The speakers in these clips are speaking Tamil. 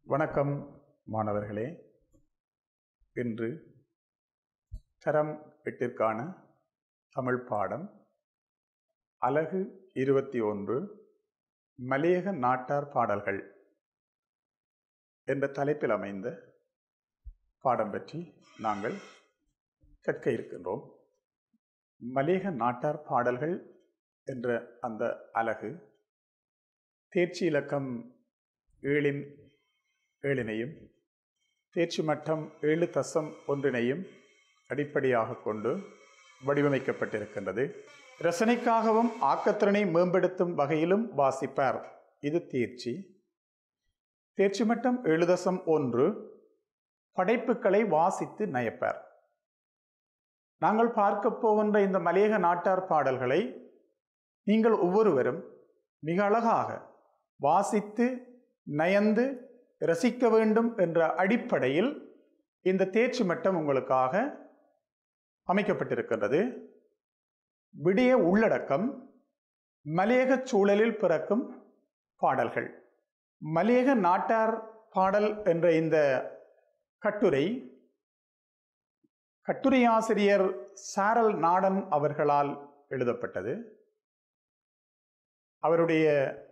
வணக்கம் மாணவர்களே இன்று தரம் எட்டிற்கான தமிழ் பாடம் அலகு இருபத்தி ஒன்று மலையக நாட்டார் பாடல்கள் என்ற தலைப்பில் அமைந்த பாடம் பற்றி நாங்கள் கற்க இருக்கின்றோம் மலையக நாட்டார் பாடல்கள் என்ற அந்த அலகு தேர்ச்சி இலக்கம் ஏழின் ஏழினையும் தேர்ச்சி மட்டம் ஏழு தசம் ஒன்றினையும் அடிப்படையாக கொண்டு வடிவமைக்கப்பட்டிருக்கின்றது ரசனைக்காகவும் ஆக்கத்திறனை மேம்படுத்தும் வகையிலும் வாசிப்பார் இது தேர்ச்சி தேர்ச்சி மட்டம் ஏழு தசம் ஒன்று படைப்புகளை வாசித்து நயப்பார் நாங்கள் பார்க்க போகின்ற இந்த மலையக நாட்டார் பாடல்களை நீங்கள் ஒவ்வொருவரும் மிக அழகாக வாசித்து நயந்து ரசிக்க வேண்டும் என்ற அடிப்படையில் இந்த தேர்ச்சி மட்டம் உங்களுக்காக அமைக்கப்பட்டிருக்கின்றது விடிய உள்ளடக்கம் மலையக சூழலில் பிறக்கும் பாடல்கள் மலையக நாட்டார் பாடல் என்ற இந்த கட்டுரை கட்டுரையாசிரியர் சாரல் நாடன் அவர்களால் எழுதப்பட்டது அவருடைய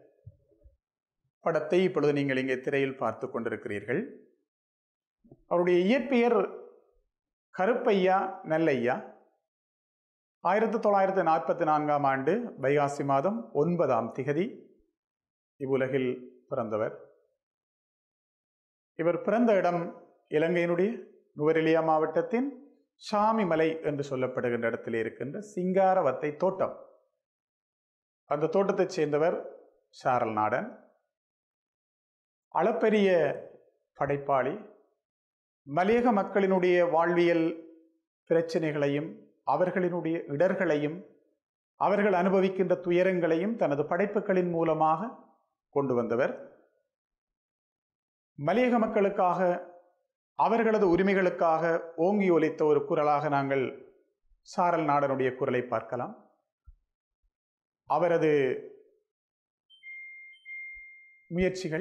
படத்தை இப்பொழுது நீங்கள் இங்கே திரையில் பார்த்து கொண்டிருக்கிறீர்கள் அவருடைய இயற்பெயர் கருப்பையா நெல்லையா ஆயிரத்தி தொள்ளாயிரத்தி நாற்பத்தி நான்காம் ஆண்டு வைகாசி மாதம் ஒன்பதாம் திகதி இவ்வுலகில் பிறந்தவர் இவர் பிறந்த இடம் இலங்கையினுடைய நுவரெலியா மாவட்டத்தின் சாமிமலை என்று சொல்லப்படுகின்ற இடத்தில் இருக்கின்ற சிங்காரவத்தை தோட்டம் அந்த தோட்டத்தைச் சேர்ந்தவர் சாரல் நாடன் அளப்பெரிய படைப்பாளி மலையக மக்களினுடைய வாழ்வியல் பிரச்சனைகளையும் அவர்களினுடைய இடர்களையும் அவர்கள் அனுபவிக்கின்ற துயரங்களையும் தனது படைப்புகளின் மூலமாக கொண்டு வந்தவர் மலையக மக்களுக்காக அவர்களது உரிமைகளுக்காக ஓங்கி ஒலித்த ஒரு குரலாக நாங்கள் சாரல் நாடனுடைய குரலை பார்க்கலாம் அவரது முயற்சிகள்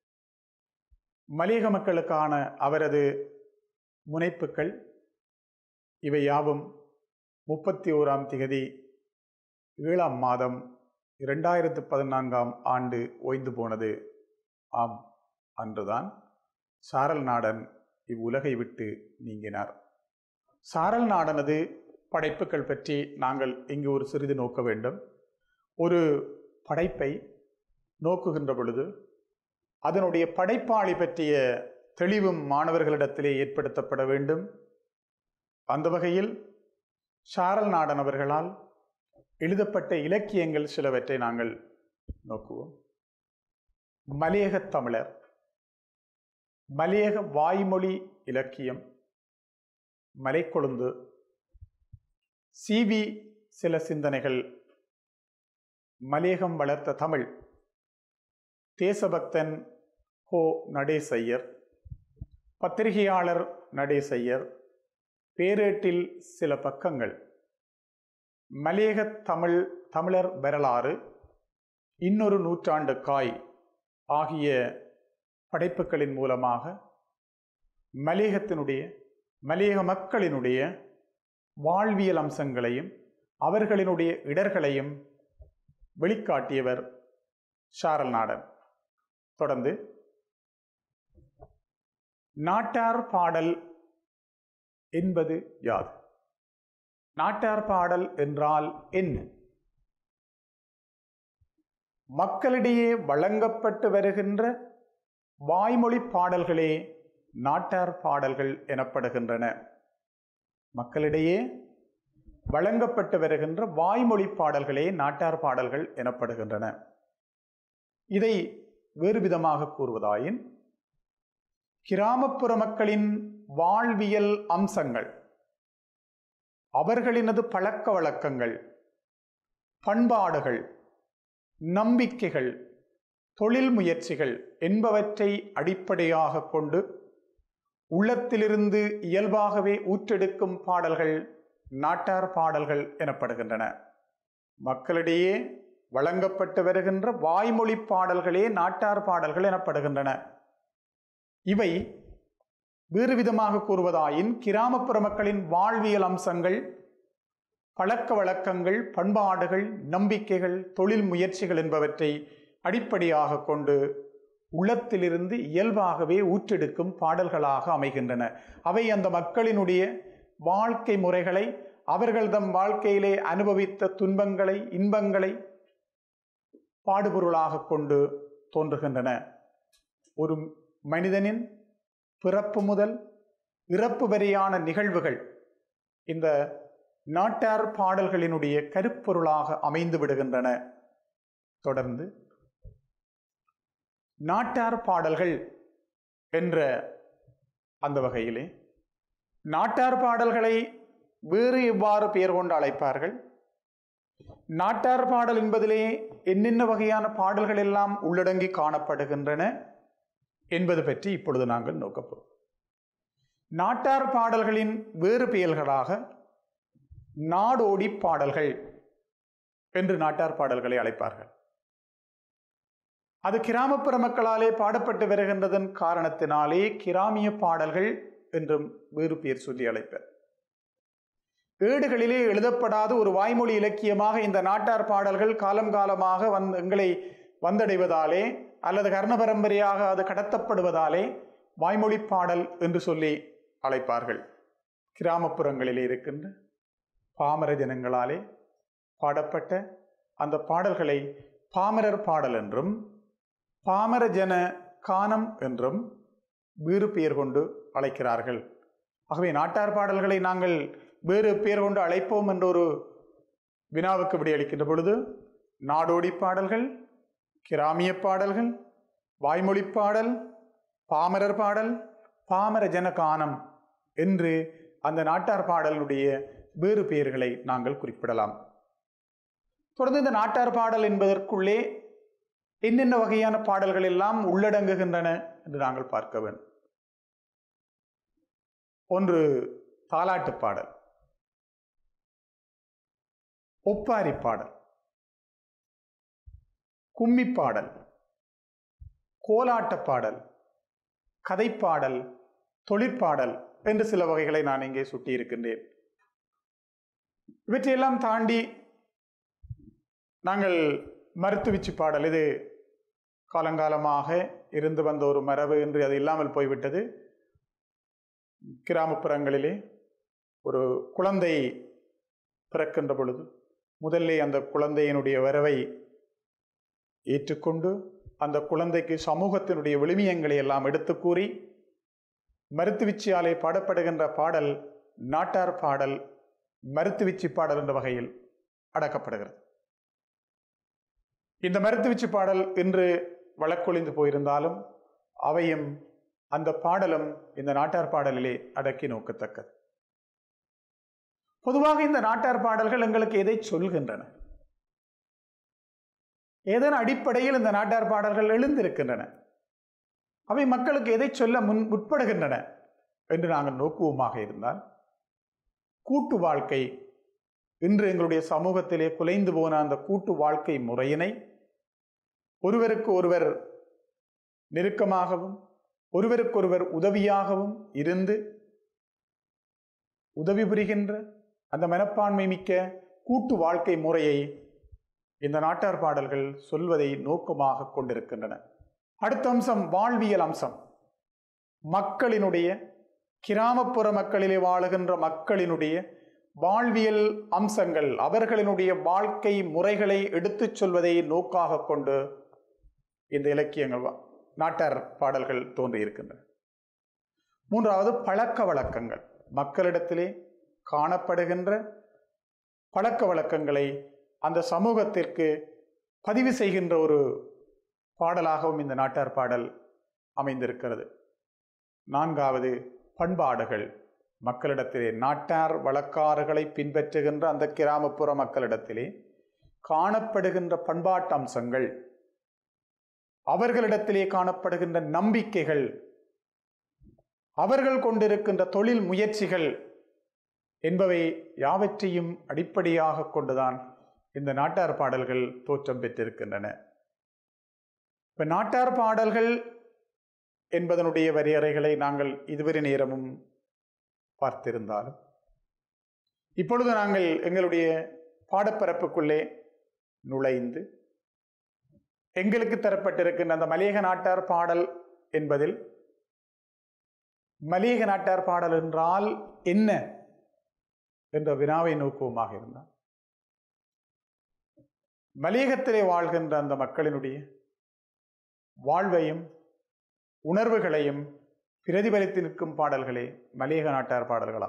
மலையக மக்களுக்கான அவரது முனைப்புகள் இவை யாவும் முப்பத்தி ஓராம் திகதி ஏழாம் மாதம் இரண்டாயிரத்து பதினான்காம் ஆண்டு ஓய்ந்து போனது ஆம் அன்றுதான் சாரல் நாடன் இவ்வுலகை விட்டு நீங்கினார் சாரல் நாடனது படைப்புகள் பற்றி நாங்கள் இங்கு ஒரு சிறிது நோக்க வேண்டும் ஒரு படைப்பை நோக்குகின்ற பொழுது அதனுடைய படைப்பாளி பற்றிய தெளிவும் மாணவர்களிடத்திலே ஏற்படுத்தப்பட வேண்டும் அந்த வகையில் சாரல் நாடன் அவர்களால் எழுதப்பட்ட இலக்கியங்கள் சிலவற்றை நாங்கள் நோக்குவோம் மலையக தமிழர் மலையக வாய்மொழி இலக்கியம் மலைக்கொழுந்து சிவி சில சிந்தனைகள் மலையகம் வளர்த்த தமிழ் தேசபக்தன் ஹோ நடேசையர் பத்திரிகையாளர் நடேசையர் பேரேட்டில் சில பக்கங்கள் மலையக தமிழ் தமிழர் வரலாறு இன்னொரு நூற்றாண்டு காய் ஆகிய படைப்புகளின் மூலமாக மலையகத்தினுடைய மலையக மக்களினுடைய வாழ்வியல் அம்சங்களையும் அவர்களினுடைய இடர்களையும் வெளிக்காட்டியவர் ஷாரல் நாடன் தொடர்ந்து நாட்டார் பாடல் என்பது யாது நாட்டார் பாடல் என்றால் என்ன மக்களிடையே வழங்கப்பட்டு வருகின்ற வாய்மொழி பாடல்களே நாட்டார் பாடல்கள் எனப்படுகின்றன மக்களிடையே வழங்கப்பட்டு வருகின்ற வாய்மொழி பாடல்களே நாட்டார் பாடல்கள் எனப்படுகின்றன இதை வேறு விதமாக கூறுவதாயின் கிராமப்புற மக்களின் வாழ்வியல் அம்சங்கள் அவர்களினது பழக்க வழக்கங்கள் பண்பாடுகள் நம்பிக்கைகள் தொழில் முயற்சிகள் என்பவற்றை அடிப்படையாக கொண்டு உள்ளத்திலிருந்து இயல்பாகவே ஊற்றெடுக்கும் பாடல்கள் நாட்டார் பாடல்கள் எனப்படுகின்றன மக்களிடையே வழங்கப்பட்டு வருகின்ற வாய்மொழி பாடல்களே நாட்டார் பாடல்கள் எனப்படுகின்றன இவை வேறு விதமாக கூறுவதாயின் கிராமப்புற மக்களின் வாழ்வியல் அம்சங்கள் பழக்க வழக்கங்கள் பண்பாடுகள் நம்பிக்கைகள் தொழில் முயற்சிகள் என்பவற்றை அடிப்படையாக கொண்டு உள்ளத்திலிருந்து இயல்பாகவே ஊற்றெடுக்கும் பாடல்களாக அமைகின்றன அவை அந்த மக்களினுடைய வாழ்க்கை முறைகளை அவர்கள் தம் வாழ்க்கையிலே அனுபவித்த துன்பங்களை இன்பங்களை பாடுபொருளாக கொண்டு தோன்றுகின்றன ஒரு மனிதனின் பிறப்பு முதல் இறப்பு வரையான நிகழ்வுகள் இந்த நாட்டார் பாடல்களினுடைய கருப்பொருளாக அமைந்து விடுகின்றன தொடர்ந்து நாட்டார் பாடல்கள் என்ற அந்த வகையிலே நாட்டார் பாடல்களை வேறு எவ்வாறு பெயர் கொண்டு அழைப்பார்கள் நாட்டார் பாடல் என்பதிலே என்னென்ன வகையான பாடல்கள் எல்லாம் உள்ளடங்கி காணப்படுகின்றன என்பது பற்றி இப்பொழுது நாங்கள் நோக்கப்போம் நாட்டார் பாடல்களின் வேறு பெயர்களாக நாடோடி பாடல்கள் என்று நாட்டார் பாடல்களை அழைப்பார்கள் அது கிராமப்புற மக்களாலே பாடப்பட்டு வருகின்றதன் காரணத்தினாலே கிராமிய பாடல்கள் என்றும் வேறு பெயர் சொல்லி அழைப்பர் ஏடுகளிலே எழுதப்படாத ஒரு வாய்மொழி இலக்கியமாக இந்த நாட்டார் பாடல்கள் காலம் காலமாக வந் எங்களை வந்தடைவதாலே அல்லது கர்ண பரம்பரையாக அது கடத்தப்படுவதாலே வாய்மொழி பாடல் என்று சொல்லி அழைப்பார்கள் கிராமப்புறங்களிலே இருக்கின்ற பாமர ஜனங்களாலே பாடப்பட்ட அந்த பாடல்களை பாமரர் பாடல் என்றும் பாமர ஜன கானம் என்றும் வேறு பெயர் கொண்டு அழைக்கிறார்கள் ஆகவே நாட்டார் பாடல்களை நாங்கள் வேறு பெயர் கொண்டு அழைப்போம் என்ற ஒரு வினாவுக்கு விடையளிக்கின்ற பொழுது நாடோடி பாடல்கள் கிராமிய பாடல்கள் வாய்மொழி பாடல் பாமரர் பாடல் பாமர ஜனகானம் என்று அந்த நாட்டார் பாடலுடைய வேறு பெயர்களை நாங்கள் குறிப்பிடலாம் தொடர்ந்து இந்த நாட்டார் பாடல் என்பதற்குள்ளே என்னென்ன வகையான பாடல்கள் எல்லாம் உள்ளடங்குகின்றன என்று நாங்கள் பார்க்க வேண்டும் ஒன்று தாலாட்டு பாடல் ஒப்பாரி பாடல் கும்மி பாடல் கோலாட்ட பாடல் கதைப்பாடல் தொழிற்பாடல் என்று சில வகைகளை நான் இங்கே சுட்டியிருக்கின்றேன் இவற்றையெல்லாம் தாண்டி நாங்கள் மருத்துவச்சி பாடல் இது காலங்காலமாக இருந்து வந்த ஒரு மரபு என்று அது இல்லாமல் போய்விட்டது கிராமப்புறங்களிலே ஒரு குழந்தை பிறக்கின்ற பொழுது முதல்ல அந்த குழந்தையினுடைய வரவை ஏற்றுக்கொண்டு அந்த குழந்தைக்கு சமூகத்தினுடைய விழுமியங்களை எல்லாம் எடுத்து கூறி மருத்துவச்சியாலே பாடப்படுகின்ற பாடல் நாட்டார் பாடல் மருத்துவச்சி பாடல் என்ற வகையில் அடக்கப்படுகிறது இந்த மருத்துவச்சி பாடல் இன்று வழக்கொழிந்து போயிருந்தாலும் அவையும் அந்த பாடலும் இந்த நாட்டார் பாடலிலே அடக்கி நோக்கத்தக்கது பொதுவாக இந்த நாட்டார் பாடல்கள் எங்களுக்கு எதை சொல்கின்றன ஏதேனும் அடிப்படையில் இந்த நாட்டார் பாடல்கள் எழுந்திருக்கின்றன அவை மக்களுக்கு எதை சொல்ல முன் உட்படுகின்றன என்று நாங்கள் நோக்குவோமாக இருந்தால் கூட்டு வாழ்க்கை இன்று எங்களுடைய சமூகத்திலே குலைந்து போன அந்த கூட்டு வாழ்க்கை முறையினை ஒருவருக்கு ஒருவர் நெருக்கமாகவும் ஒருவருக்கொருவர் உதவியாகவும் இருந்து உதவி புரிகின்ற அந்த மனப்பான்மை மிக்க கூட்டு வாழ்க்கை முறையை இந்த நாட்டார் பாடல்கள் சொல்வதை நோக்கமாக கொண்டிருக்கின்றன அடுத்த அம்சம் வாழ்வியல் அம்சம் மக்களினுடைய கிராமப்புற மக்களிலே வாழுகின்ற மக்களினுடைய வாழ்வியல் அம்சங்கள் அவர்களினுடைய வாழ்க்கை முறைகளை எடுத்துச் சொல்வதை நோக்காக கொண்டு இந்த இலக்கியங்கள் நாட்டார் பாடல்கள் தோன்றியிருக்கின்றன மூன்றாவது பழக்க வழக்கங்கள் மக்களிடத்திலே காணப்படுகின்ற பழக்க வழக்கங்களை அந்த சமூகத்திற்கு பதிவு செய்கின்ற ஒரு பாடலாகவும் இந்த நாட்டார் பாடல் அமைந்திருக்கிறது நான்காவது பண்பாடுகள் மக்களிடத்திலே நாட்டார் வழக்காறுகளை பின்பற்றுகின்ற அந்த கிராமப்புற மக்களிடத்திலே காணப்படுகின்ற பண்பாட்டு அம்சங்கள் அவர்களிடத்திலே காணப்படுகின்ற நம்பிக்கைகள் அவர்கள் கொண்டிருக்கின்ற தொழில் முயற்சிகள் என்பவை யாவற்றையும் அடிப்படையாக கொண்டுதான் இந்த நாட்டார் பாடல்கள் தோற்றம் பெற்றிருக்கின்றன இப்ப நாட்டார் பாடல்கள் என்பதனுடைய வரையறைகளை நாங்கள் இதுவரை நேரமும் பார்த்திருந்தாலும் இப்பொழுது நாங்கள் எங்களுடைய பாடப்பரப்புக்குள்ளே நுழைந்து எங்களுக்கு தரப்பட்டிருக்கின்ற அந்த மலையக நாட்டார் பாடல் என்பதில் மலையக நாட்டார் பாடல் என்றால் என்ன என்ற வினாவை நோக்குவமாக இருந்தார் மலையகத்திலே வாழ்கின்ற அந்த மக்களினுடைய வாழ்வையும் உணர்வுகளையும் பிரதிபலித்து நிற்கும் பாடல்களே மலையக நாட்டார் பாடல்களா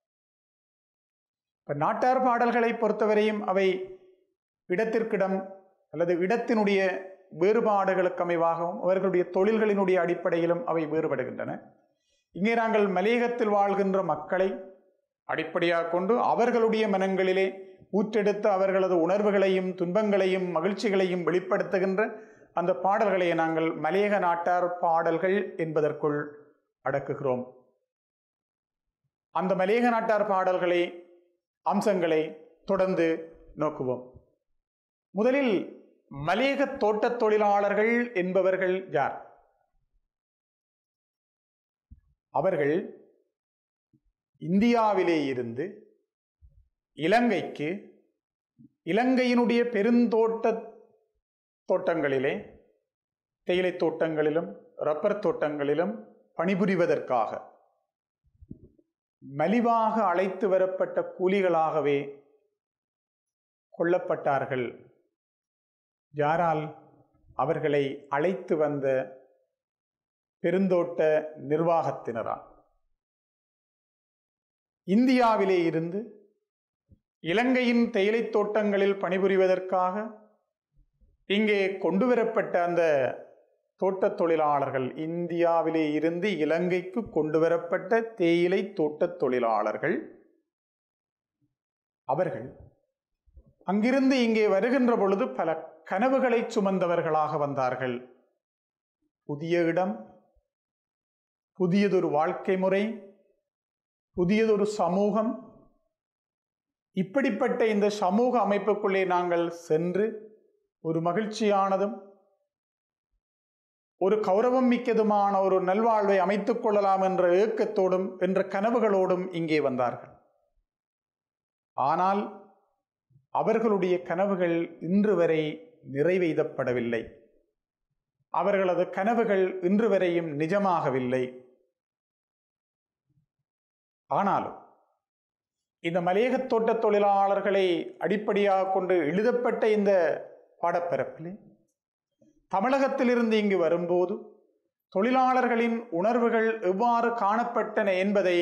இப்ப நாட்டார் பாடல்களை பொறுத்தவரையும் அவை இடத்திற்கிடம் அல்லது இடத்தினுடைய வேறுபாடுகளுக்கு அமைவாகவும் அவர்களுடைய தொழில்களினுடைய அடிப்படையிலும் அவை வேறுபடுகின்றன இங்கே நாங்கள் மலையகத்தில் வாழ்கின்ற மக்களை அடிப்படையாக கொண்டு அவர்களுடைய மனங்களிலே ஊற்றெடுத்து அவர்களது உணர்வுகளையும் துன்பங்களையும் மகிழ்ச்சிகளையும் வெளிப்படுத்துகின்ற அந்த பாடல்களை நாங்கள் மலையக நாட்டார் பாடல்கள் என்பதற்குள் அடக்குகிறோம் அந்த மலையக நாட்டார் பாடல்களை அம்சங்களை தொடர்ந்து நோக்குவோம் முதலில் மலையக தோட்டத் தொழிலாளர்கள் என்பவர்கள் யார் அவர்கள் இந்தியாவிலே இருந்து இலங்கைக்கு இலங்கையினுடைய பெருந்தோட்ட தோட்டங்களிலே தேயிலை தோட்டங்களிலும் ரப்பர் தோட்டங்களிலும் பணிபுரிவதற்காக மலிவாக அழைத்து வரப்பட்ட கூலிகளாகவே கொல்லப்பட்டார்கள் யாரால் அவர்களை அழைத்து வந்த பெருந்தோட்ட நிர்வாகத்தினரால் இந்தியாவிலே இருந்து இலங்கையின் தேயிலை தோட்டங்களில் பணிபுரிவதற்காக இங்கே கொண்டு வரப்பட்ட அந்த தோட்டத் தொழிலாளர்கள் இந்தியாவிலே இருந்து இலங்கைக்கு கொண்டு வரப்பட்ட தேயிலை தோட்டத் தொழிலாளர்கள் அவர்கள் அங்கிருந்து இங்கே வருகின்ற பொழுது பல கனவுகளை சுமந்தவர்களாக வந்தார்கள் புதிய இடம் புதியதொரு வாழ்க்கை முறை புதியதொரு சமூகம் இப்படிப்பட்ட இந்த சமூக அமைப்புக்குள்ளே நாங்கள் சென்று ஒரு மகிழ்ச்சியானதும் ஒரு கௌரவம் மிக்கதுமான ஒரு நல்வாழ்வை அமைத்துக் கொள்ளலாம் என்ற ஏக்கத்தோடும் என்ற கனவுகளோடும் இங்கே வந்தார்கள் ஆனால் அவர்களுடைய கனவுகள் இன்று வரை நிறைவேற்றப்படவில்லை அவர்களது கனவுகள் இன்று வரையும் நிஜமாகவில்லை ஆனாலும் இந்த மலையக தோட்ட தொழிலாளர்களை அடிப்படையாக கொண்டு எழுதப்பட்ட இந்த பாடப்பரப்பிலே தமிழகத்திலிருந்து இங்கு வரும்போது தொழிலாளர்களின் உணர்வுகள் எவ்வாறு காணப்பட்டன என்பதை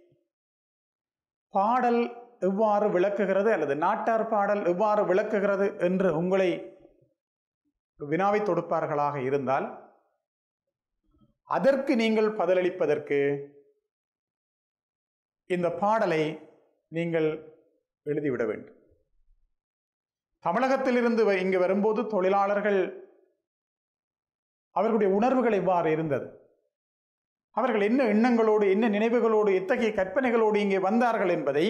பாடல் எவ்வாறு விளக்குகிறது அல்லது நாட்டார் பாடல் எவ்வாறு விளக்குகிறது என்று உங்களை வினாவை தொடுப்பார்களாக இருந்தால் அதற்கு நீங்கள் பதிலளிப்பதற்கு இந்த பாடலை நீங்கள் எழுதிவிட வேண்டும் தமிழகத்திலிருந்து வ- இங்கு வரும்போது தொழிலாளர்கள் அவர்களுடைய உணர்வுகள் எவ்வாறு இருந்தது அவர்கள் என்ன எண்ணங்களோடு என்ன நினைவுகளோடு எத்தகைய கற்பனைகளோடு இங்கே வந்தார்கள் என்பதை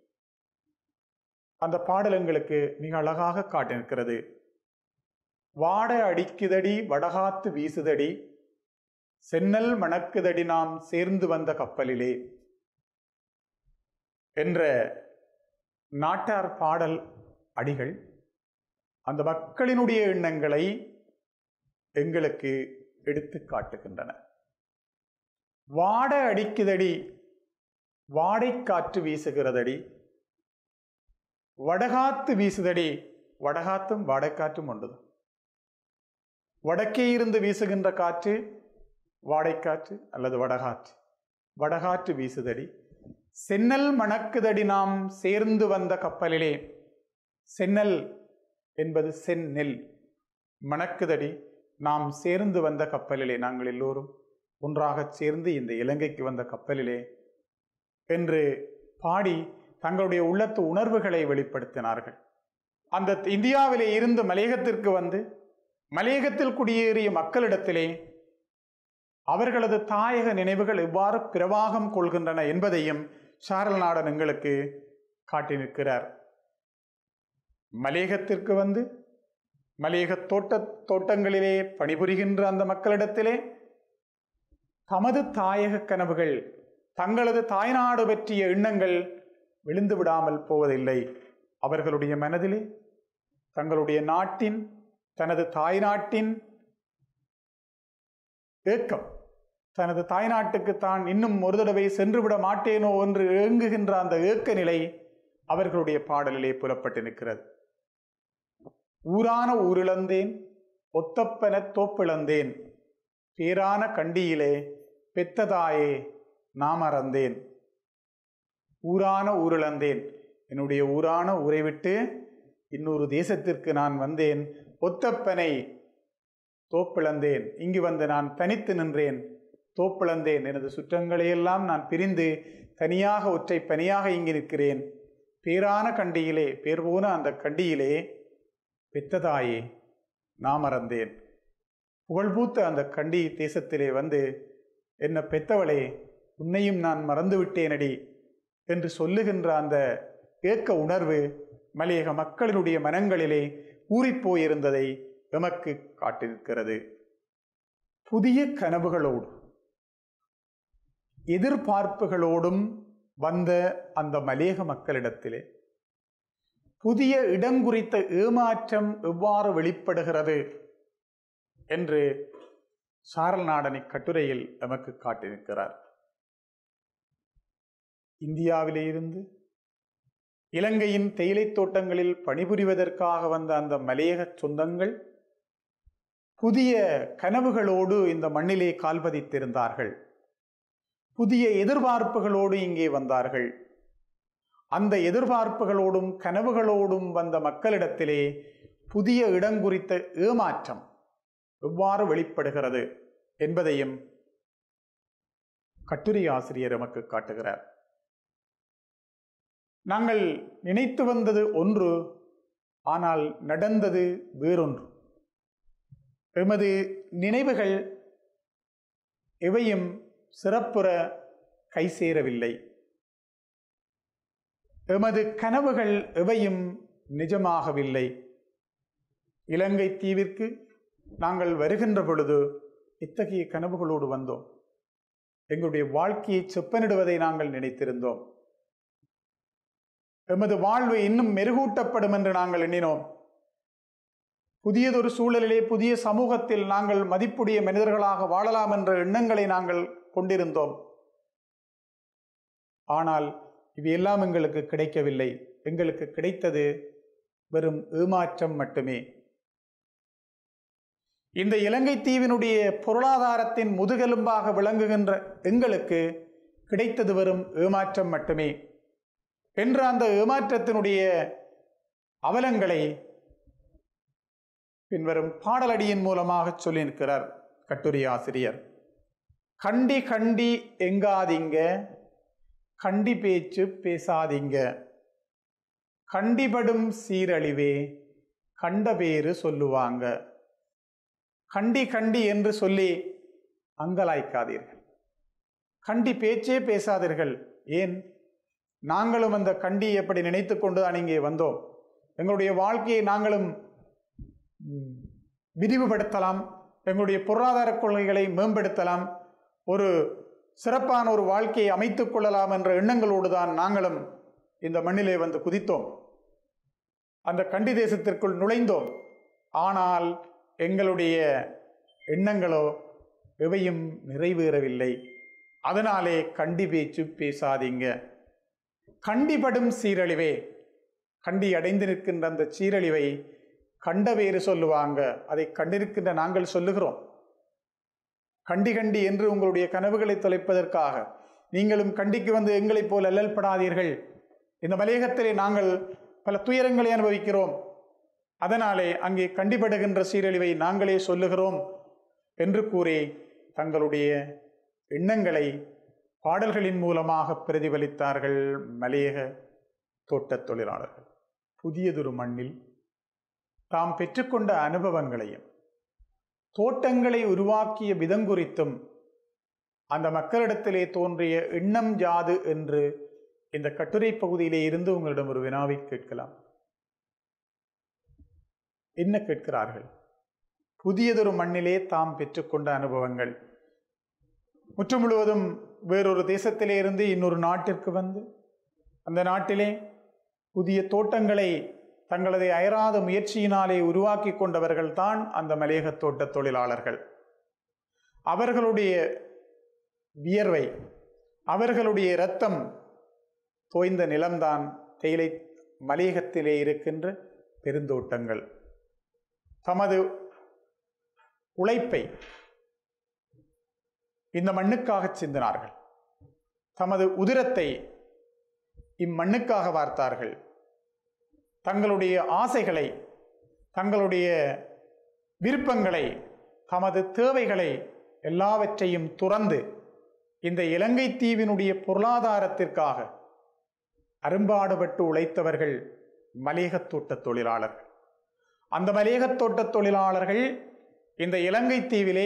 அந்த பாடல் எங்களுக்கு மிக அழகாக காட்டியிருக்கிறது வாட அடிக்குதடி வடகாத்து வீசுதடி சென்னல் மணக்குதடி நாம் சேர்ந்து வந்த கப்பலிலே என்ற நாட்டார் பாடல் அடிகள் அந்த மக்களினுடைய எண்ணங்களை எங்களுக்கு எடுத்து காட்டுகின்றன வாட அடிக்குதடி வாடைக்காற்று வீசுகிறதடி வடகாத்து வீசுதடி வடகாத்தும் வாடைக்காற்றும் ஒன்றுதான் வடக்கே இருந்து வீசுகின்ற காற்று வாடைக்காற்று அல்லது வடகாற்று வடகாற்று வீசுதடி சென்னல் மணக்குதடி நாம் சேர்ந்து வந்த கப்பலிலே சென்னல் என்பது செந்நெல் மணக்குதடி நாம் சேர்ந்து வந்த கப்பலிலே நாங்கள் எல்லோரும் ஒன்றாகச் சேர்ந்து இந்த இலங்கைக்கு வந்த கப்பலிலே என்று பாடி தங்களுடைய உள்ளத்து உணர்வுகளை வெளிப்படுத்தினார்கள் அந்த இந்தியாவிலே இருந்து மலையகத்திற்கு வந்து மலையகத்தில் குடியேறிய மக்களிடத்திலே அவர்களது தாயக நினைவுகள் எவ்வாறு பிரவாகம் கொள்கின்றன என்பதையும் சாரல் நாடன் எங்களுக்கு காட்டி நிற்கிறார் மலையகத்திற்கு வந்து மலையக தோட்ட தோட்டங்களிலே பணிபுரிகின்ற அந்த மக்களிடத்திலே தமது தாயக கனவுகள் தங்களது தாய்நாடு பற்றிய எண்ணங்கள் விழுந்து விடாமல் போவதில்லை அவர்களுடைய மனதிலே தங்களுடைய நாட்டின் தனது தாய்நாட்டின் ஏக்கம் தனது தாய்நாட்டுக்கு தான் இன்னும் ஒரு தடவை சென்றுவிட மாட்டேனோ என்று ஏங்குகின்ற அந்த ஏக்க நிலை அவர்களுடைய பாடலிலே புலப்பட்டு நிற்கிறது ஊரான ஊரிழந்தேன் ஒத்தப்பன தோப்பிழந்தேன் பேரான கண்டியிலே பெத்ததாயே நாம் மறந்தேன் ஊரான ஊரிழந்தேன் என்னுடைய ஊரான ஊரை விட்டு இன்னொரு தேசத்திற்கு நான் வந்தேன் ஒத்தப்பனை தோப்பிழந்தேன் இங்கு வந்து நான் தனித்து நின்றேன் தோப்பிழந்தேன் எனது சுற்றங்களையெல்லாம் நான் பிரிந்து தனியாக ஒற்றை பனியாக இங்கு நிற்கிறேன் பேரான கண்டியிலே பேர் போன அந்த கண்டியிலே பெத்ததாயே நான் மறந்தேன் புகழ்பூத்த அந்த கண்டி தேசத்திலே வந்து என்ன பெத்தவளே உன்னையும் நான் மறந்து விட்டேனடி என்று சொல்லுகின்ற அந்த ஏக்க உணர்வு மலையக மக்களினுடைய மனங்களிலே ஊறிப்போயிருந்ததை எமக்கு காட்டிருக்கிறது புதிய கனவுகளோடு எதிர்பார்ப்புகளோடும் வந்த அந்த மலேக மக்களிடத்திலே புதிய இடம் குறித்த ஏமாற்றம் எவ்வாறு வெளிப்படுகிறது என்று சாரல் நாடனி கட்டுரையில் எமக்கு காட்டியிருக்கிறார் இந்தியாவிலே இருந்து இலங்கையின் தேயிலைத் தோட்டங்களில் பணிபுரிவதற்காக வந்த அந்த மலையக சொந்தங்கள் புதிய கனவுகளோடு இந்த மண்ணிலே கால்பதித்திருந்தார்கள் புதிய எதிர்பார்ப்புகளோடு இங்கே வந்தார்கள் அந்த எதிர்பார்ப்புகளோடும் கனவுகளோடும் வந்த மக்களிடத்திலே புதிய இடம் குறித்த ஏமாற்றம் எவ்வாறு வெளிப்படுகிறது என்பதையும் கட்டுரை ஆசிரியர் நமக்கு காட்டுகிறார் நாங்கள் நினைத்து வந்தது ஒன்று ஆனால் நடந்தது வேறொன்று எமது நினைவுகள் எவையும் சிறப்புற கை சேரவில்லை எமது கனவுகள் எவையும் நிஜமாகவில்லை இலங்கை தீவிற்கு நாங்கள் வருகின்ற பொழுது இத்தகைய கனவுகளோடு வந்தோம் எங்களுடைய வாழ்க்கையை செப்பனிடுவதை நாங்கள் நினைத்திருந்தோம் எமது வாழ்வு இன்னும் மெருகூட்டப்படும் என்று நாங்கள் எண்ணினோம் புதியதொரு சூழலிலே புதிய சமூகத்தில் நாங்கள் மதிப்புடைய மனிதர்களாக வாழலாம் என்ற எண்ணங்களை நாங்கள் கொண்டிருந்தோம் ஆனால் இவையெல்லாம் எங்களுக்கு கிடைக்கவில்லை எங்களுக்கு கிடைத்தது வெறும் ஏமாற்றம் மட்டுமே இந்த இலங்கை தீவினுடைய பொருளாதாரத்தின் முதுகெலும்பாக விளங்குகின்ற எங்களுக்கு கிடைத்தது வெறும் ஏமாற்றம் மட்டுமே என்ற அந்த ஏமாற்றத்தினுடைய அவலங்களை பின்வரும் பாடலடியின் மூலமாக சொல்லியிருக்கிறார் கட்டுரை ஆசிரியர் கண்டி கண்டி எங்காதீங்க கண்டி பேச்சு பேசாதீங்க கண்டிபடும் சீரழிவே கண்ட பேரு சொல்லுவாங்க கண்டி கண்டி என்று சொல்லி அங்கலாய்க்காதீர்கள் கண்டி பேச்சே பேசாதீர்கள் ஏன் நாங்களும் அந்த கண்டி எப்படி நினைத்து கொண்டுதான் இங்கே வந்தோம் எங்களுடைய வாழ்க்கையை நாங்களும் ம், விரிவுபடுத்தலாம் எங்களுடைய பொருளாதார கொள்கைகளை மேம்படுத்தலாம் ஒரு சிறப்பான ஒரு வாழ்க்கையை அமைத்துக் கொள்ளலாம் என்ற எண்ணங்களோடு தான் நாங்களும் இந்த மண்ணிலே வந்து குதித்தோம் அந்த கண்டி தேசத்திற்குள் நுழைந்தோம் ஆனால் எங்களுடைய எண்ணங்களோ எவையும் நிறைவேறவில்லை அதனாலே கண்டி பேச்சு பேசாதீங்க கண்டிபடும் சீரழிவே கண்டி அடைந்து நிற்கின்ற அந்த சீரழிவை கண்ட வேறு சொல்லுவாங்க அதை கண்டிருக்கின்ற நாங்கள் சொல்லுகிறோம் கண்டி கண்டி என்று உங்களுடைய கனவுகளை தொலைப்பதற்காக நீங்களும் கண்டிக்கு வந்து எங்களைப் போல் அல்லல்படாதீர்கள் இந்த மலையகத்திலே நாங்கள் பல துயரங்களை அனுபவிக்கிறோம் அதனாலே அங்கே கண்டிபடுகின்ற சீரழிவை நாங்களே சொல்லுகிறோம் என்று கூறி தங்களுடைய எண்ணங்களை பாடல்களின் மூலமாக பிரதிபலித்தார்கள் மலையக தோட்டத் தொழிலாளர்கள் புதியதொரு மண்ணில் தாம் பெற்றுக்கொண்ட அனுபவங்களையும் தோட்டங்களை உருவாக்கிய விதம் குறித்தும் அந்த மக்களிடத்திலே தோன்றிய எண்ணம் யாது என்று இந்த கட்டுரை பகுதியிலே இருந்து உங்களிடம் ஒரு வினாவை கேட்கலாம் என்ன கேட்கிறார்கள் புதியதொரு மண்ணிலே தாம் பெற்றுக்கொண்ட அனுபவங்கள் முற்று முழுவதும் வேறொரு தேசத்திலே இருந்து இன்னொரு நாட்டிற்கு வந்து அந்த நாட்டிலே புதிய தோட்டங்களை தங்களது அயராத முயற்சியினாலே உருவாக்கி கொண்டவர்கள் தான் அந்த மலையக தோட்ட தொழிலாளர்கள் அவர்களுடைய வியர்வை அவர்களுடைய இரத்தம் தோய்ந்த நிலம்தான் தேயிலை மலையகத்திலே இருக்கின்ற பெருந்தோட்டங்கள் தமது உழைப்பை இந்த மண்ணுக்காக சிந்தினார்கள் தமது உதிரத்தை இம்மண்ணுக்காக வார்த்தார்கள் தங்களுடைய ஆசைகளை தங்களுடைய விருப்பங்களை தமது தேவைகளை எல்லாவற்றையும் துறந்து இந்த இலங்கை தீவினுடைய பொருளாதாரத்திற்காக அரும்பாடுபட்டு உழைத்தவர்கள் மலையகத் தோட்ட தொழிலாளர்கள் அந்த மலையகத் தோட்ட தொழிலாளர்கள் இந்த இலங்கை தீவிலே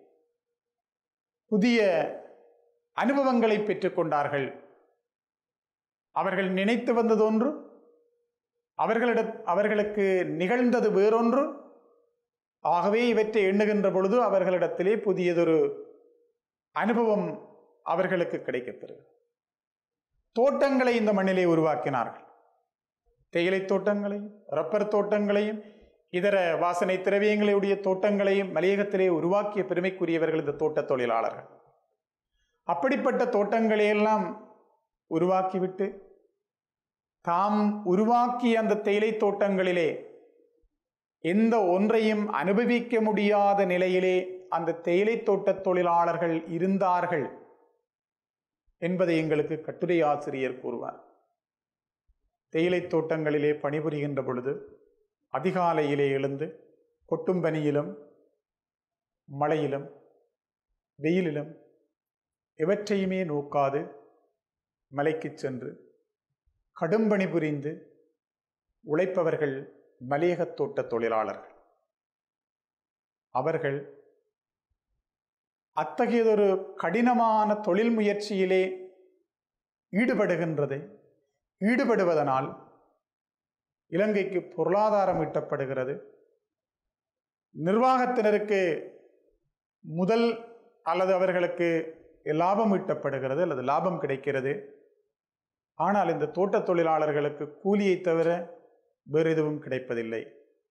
புதிய அனுபவங்களை பெற்றுக்கொண்டார்கள் அவர்கள் நினைத்து வந்ததொன்று அவர்களிட அவர்களுக்கு நிகழ்ந்தது வேறொன்று ஆகவே இவற்றை எண்ணுகின்ற பொழுது அவர்களிடத்திலே புதியதொரு அனுபவம் அவர்களுக்கு கிடைக்கப்பெறுகிறது தோட்டங்களை இந்த மண்ணிலே உருவாக்கினார்கள் தேயிலை தோட்டங்களையும் ரப்பர் தோட்டங்களையும் இதர வாசனை திரவியங்களுடைய தோட்டங்களையும் மலையகத்திலே உருவாக்கிய பெருமைக்குரியவர்கள் இந்த தோட்ட தொழிலாளர்கள் அப்படிப்பட்ட தோட்டங்களையெல்லாம் உருவாக்கிவிட்டு தாம் உருவாக்கிய அந்த தேயிலை தோட்டங்களிலே எந்த ஒன்றையும் அனுபவிக்க முடியாத நிலையிலே அந்த தேயிலை தோட்ட தொழிலாளர்கள் இருந்தார்கள் என்பதை எங்களுக்கு கட்டுரை ஆசிரியர் கூறுவார் தேயிலை தோட்டங்களிலே பணிபுரிகின்ற பொழுது அதிகாலையிலே எழுந்து கொட்டும் பனியிலும் மழையிலும் வெயிலிலும் எவற்றையுமே நோக்காது மலைக்குச் சென்று கடும்பணி புரிந்து உழைப்பவர்கள் மலையகத் தோட்ட தொழிலாளர்கள் அவர்கள் அத்தகையதொரு கடினமான தொழில் முயற்சியிலே ஈடுபடுகின்றதை ஈடுபடுவதனால் இலங்கைக்கு பொருளாதாரம் ஈட்டப்படுகிறது நிர்வாகத்தினருக்கு முதல் அல்லது அவர்களுக்கு லாபம் ஈட்டப்படுகிறது அல்லது லாபம் கிடைக்கிறது ஆனால் இந்த தோட்ட தொழிலாளர்களுக்கு கூலியை தவிர வேறு எதுவும் கிடைப்பதில்லை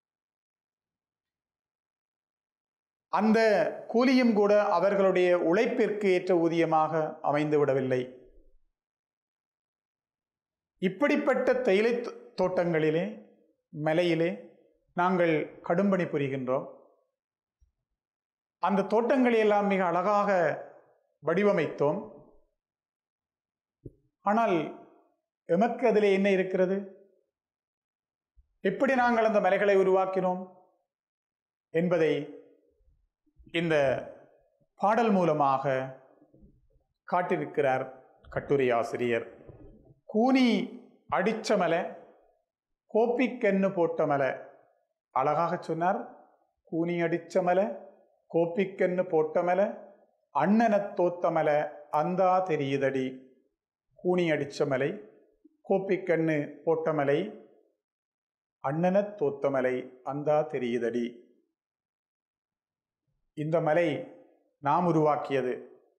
அந்த கூலியும் கூட அவர்களுடைய உழைப்பிற்கு ஏற்ற ஊதியமாக அமைந்து விடவில்லை இப்படிப்பட்ட தேயிலை தோட்டங்களிலே மலையிலே நாங்கள் கடும்பணி புரிகின்றோம் அந்த தோட்டங்களை எல்லாம் மிக அழகாக வடிவமைத்தோம் ஆனால் எமக்கு அதில் என்ன இருக்கிறது எப்படி நாங்கள் அந்த மலைகளை உருவாக்கினோம் என்பதை இந்த பாடல் மூலமாக காட்டியிருக்கிறார் கட்டுரை ஆசிரியர் கூனி அடிச்ச மலை கோப்பிக்கென்னு போட்ட மலை அழகாக சொன்னார் கூனி அடிச்ச மலை கோப்பிக்கென்னு போட்ட மலை அண்ணனை தோத்த மலை அந்தா தெரியுதடி கூனி அடிச்ச மலை கோப்பிக்கண்ணு போட்ட மலை அண்ணனை தோத்த மலை அந்தா தெரியுதடி இந்த மலை நாம் உருவாக்கியது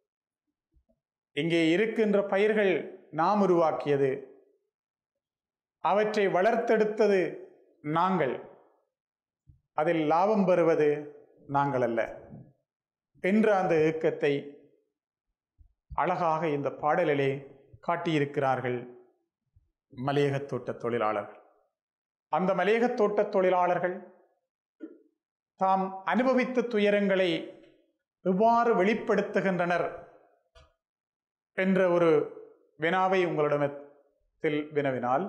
இங்கே இருக்கின்ற பயிர்கள் நாம் உருவாக்கியது அவற்றை வளர்த்தெடுத்தது நாங்கள் அதில் லாபம் பெறுவது நாங்கள் அல்ல என்ற அந்த இயக்கத்தை அழகாக இந்த பாடலிலே காட்டியிருக்கிறார்கள் மலையகத் தோட்ட தொழிலாளர்கள் அந்த மலையகத் தோட்ட தொழிலாளர்கள் தாம் அனுபவித்த துயரங்களை எவ்வாறு வெளிப்படுத்துகின்றனர் என்ற ஒரு வினாவை உங்களிடத்தில் வினவினால்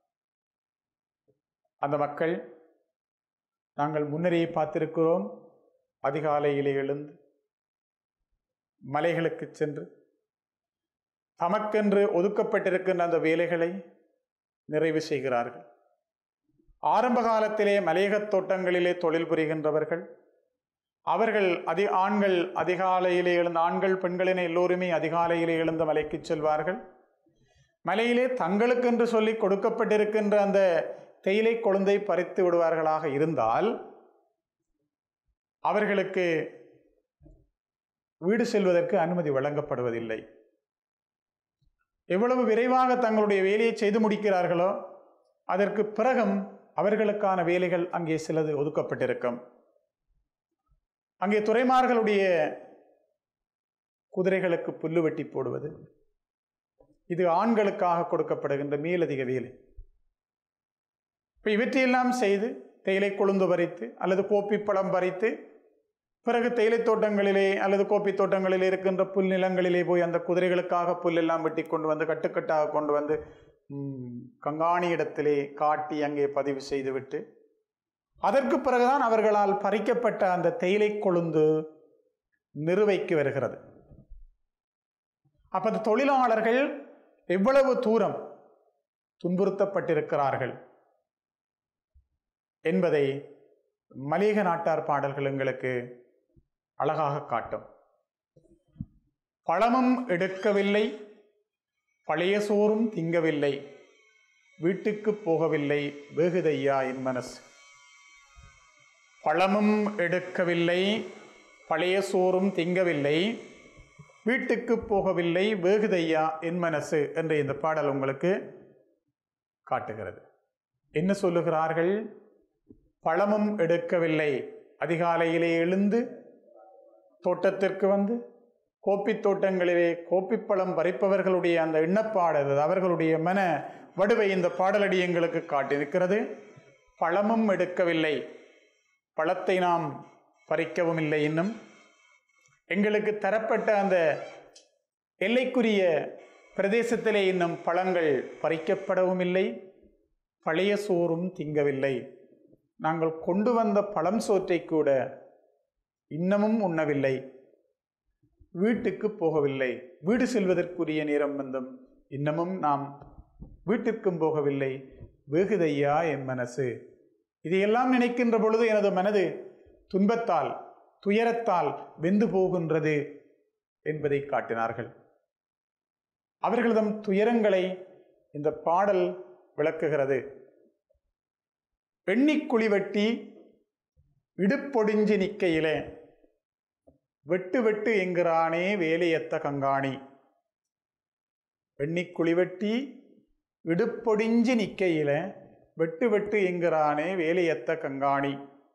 அந்த மக்கள் நாங்கள் முன்னரே பார்த்திருக்கிறோம் அதிகாலையிலே எழுந்து மலைகளுக்கு சென்று தமக்கென்று ஒதுக்கப்பட்டிருக்கின்ற அந்த வேலைகளை நிறைவு செய்கிறார்கள் ஆரம்ப காலத்திலே மலையகத் தோட்டங்களிலே தொழில் புரிகின்றவர்கள் அவர்கள் அதி ஆண்கள் அதிகாலையிலே எழுந்த ஆண்கள் பெண்களின எல்லோருமே அதிகாலையிலே எழுந்த மலைக்கு செல்வார்கள் மலையிலே தங்களுக்கென்று சொல்லி கொடுக்கப்பட்டிருக்கின்ற அந்த தேயிலை கொழுந்தை பறித்து விடுவார்களாக இருந்தால் அவர்களுக்கு வீடு செல்வதற்கு அனுமதி வழங்கப்படுவதில்லை எவ்வளவு விரைவாக தங்களுடைய வேலையை செய்து முடிக்கிறார்களோ அதற்கு பிறகும் அவர்களுக்கான வேலைகள் அங்கே சிலது ஒதுக்கப்பட்டிருக்கும் அங்கே துறைமார்களுடைய குதிரைகளுக்கு புல்லு வெட்டி போடுவது இது ஆண்களுக்காக கொடுக்கப்படுகின்ற மேலதிக வேலை இப்போ இவற்றையெல்லாம் செய்து தேயிலை கொழுந்து பறித்து அல்லது கோப்பி பழம் பறித்து பிறகு தேயிலை தோட்டங்களிலே அல்லது கோப்பி தோட்டங்களிலே இருக்கின்ற புல் நிலங்களிலே போய் அந்த குதிரைகளுக்காக புல்லெல்லாம் வெட்டி கொண்டு வந்து கட்டுக்கட்டாக கொண்டு வந்து கங்காணி இடத்திலே காட்டி அங்கே பதிவு செய்துவிட்டு அதற்கு பிறகுதான் அவர்களால் பறிக்கப்பட்ட அந்த தேயிலை கொழுந்து நிறுவைக்கு வருகிறது அப்ப அந்த தொழிலாளர்கள் எவ்வளவு தூரம் துன்புறுத்தப்பட்டிருக்கிறார்கள் என்பதை மலிக நாட்டார் பாடல்கள் எங்களுக்கு அழகாக காட்டும் பழமும் எடுக்கவில்லை பழைய சோறும் திங்கவில்லை வீட்டுக்கு போகவில்லை வெகுதையா என் மனசு பழமும் எடுக்கவில்லை பழைய சோறும் திங்கவில்லை வீட்டுக்கு போகவில்லை வேகுதையா என் மனசு என்ற இந்த பாடல் உங்களுக்கு காட்டுகிறது என்ன சொல்லுகிறார்கள் பழமும் எடுக்கவில்லை அதிகாலையிலே எழுந்து தோட்டத்திற்கு வந்து கோப்பி தோட்டங்களிலே கோப்பிப்பழம் பறிப்பவர்களுடைய அந்த எண்ணப்பாடல் அவர்களுடைய மன வடுவை இந்த பாடலடி எங்களுக்கு காட்டியிருக்கிறது பழமும் எடுக்கவில்லை பழத்தை நாம் பறிக்கவும் இல்லை இன்னும் எங்களுக்கு தரப்பட்ட அந்த எல்லைக்குரிய பிரதேசத்திலே இன்னும் பழங்கள் பறிக்கப்படவும் இல்லை பழைய சோறும் திங்கவில்லை நாங்கள் கொண்டு வந்த பழம் சோற்றை கூட இன்னமும் உண்ணவில்லை வீட்டுக்கு போகவில்லை வீடு செல்வதற்குரிய நேரம் வந்தும் இன்னமும் நாம் வீட்டிற்கும் போகவில்லை வெகுதையா என் மனசு இதையெல்லாம் நினைக்கின்ற பொழுது எனது மனது துன்பத்தால் துயரத்தால் வெந்து போகின்றது என்பதை காட்டினார்கள் அவர்களதம் துயரங்களை இந்த பாடல் விளக்குகிறது எண்ணிக்குழி வெட்டி இடுப்பொடிஞ்சு நிக்கையிலே வெட்டு வெட்டு என்கிறானே வேலையத்த கங்காணி எண்ணிக்குழி வெட்டி இடுப்பொடிஞ்சு நிக்கையில வெட்டு வெட்டு என்கிறானே வேலையத்த கங்காணி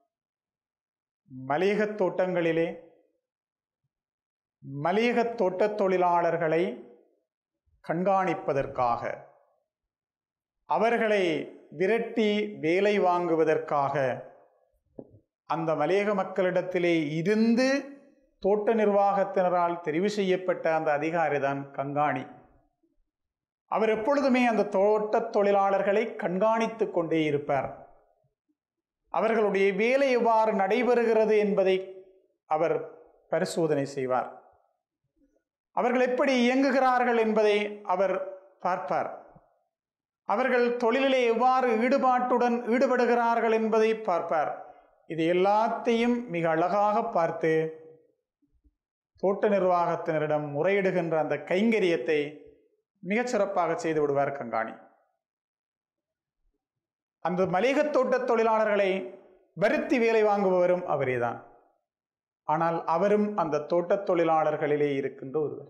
மலையகத் தோட்டங்களிலே மலையகத் தோட்டத் தொழிலாளர்களை கண்காணிப்பதற்காக அவர்களை விரட்டி வேலை வாங்குவதற்காக அந்த மலையக மக்களிடத்திலே இருந்து தோட்ட நிர்வாகத்தினரால் தெரிவு செய்யப்பட்ட அந்த அதிகாரி தான் கண்காணி அவர் எப்பொழுதுமே அந்த தோட்ட தொழிலாளர்களை கண்காணித்து கொண்டே இருப்பார் அவர்களுடைய வேலை எவ்வாறு நடைபெறுகிறது என்பதை அவர் பரிசோதனை செய்வார் அவர்கள் எப்படி இயங்குகிறார்கள் என்பதை அவர் பார்ப்பார் அவர்கள் தொழிலிலே எவ்வாறு ஈடுபாட்டுடன் ஈடுபடுகிறார்கள் என்பதை பார்ப்பார் இது எல்லாத்தையும் மிக அழகாக பார்த்து தோட்ட நிர்வாகத்தினரிடம் முறையிடுகின்ற அந்த கைங்கரியத்தை மிகச் சிறப்பாக செய்து விடுவார் கங்காணி அந்த மளிகை தோட்ட தொழிலாளர்களை வருத்தி வேலை வாங்குபவரும் அவரேதான் ஆனால் அவரும் அந்த தோட்டத் தொழிலாளர்களிலே இருக்கின்ற ஒருவர்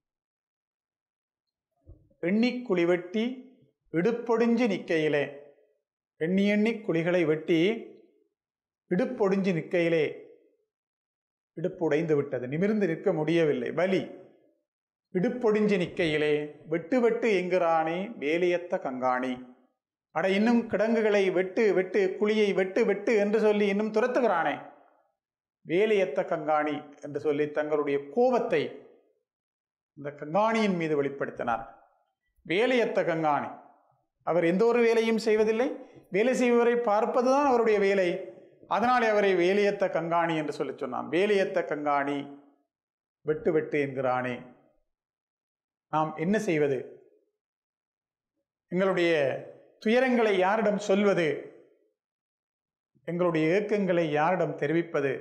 எண்ணி குழி வெட்டி இடுப்பொடிஞ்சு நிற்கையிலே எண்ணி எண்ணி குழிகளை வெட்டி இடுப்பொடிஞ்சு நிற்கையிலே இடுப்பு உடைந்து விட்டது நிமிர்ந்து நிற்க முடியவில்லை வலி இடுப்பொடிஞ்சு நிற்கையிலே வெட்டு வெட்டு என்கிறானே வேலையத்த கங்காணி அட இன்னும் கிடங்குகளை வெட்டு வெட்டு குழியை வெட்டு வெட்டு என்று சொல்லி இன்னும் துரத்துகிறானே வேலையத்த கங்காணி என்று சொல்லி தங்களுடைய கோபத்தை இந்த கங்காணியின் மீது வெளிப்படுத்தினார் வேலையத்த கங்காணி அவர் எந்த ஒரு வேலையும் செய்வதில்லை வேலை செய்பவரை பார்ப்பதுதான் அவருடைய வேலை அதனாலே அவரை வேலையத்த கங்காணி என்று சொல்லி சொன்னான் வேலையத்த கங்காணி வெட்டு வெட்டு என்கிறானே நாம் என்ன செய்வது எங்களுடைய துயரங்களை யாரிடம் சொல்வது எங்களுடைய ஏக்கங்களை யாரிடம் தெரிவிப்பது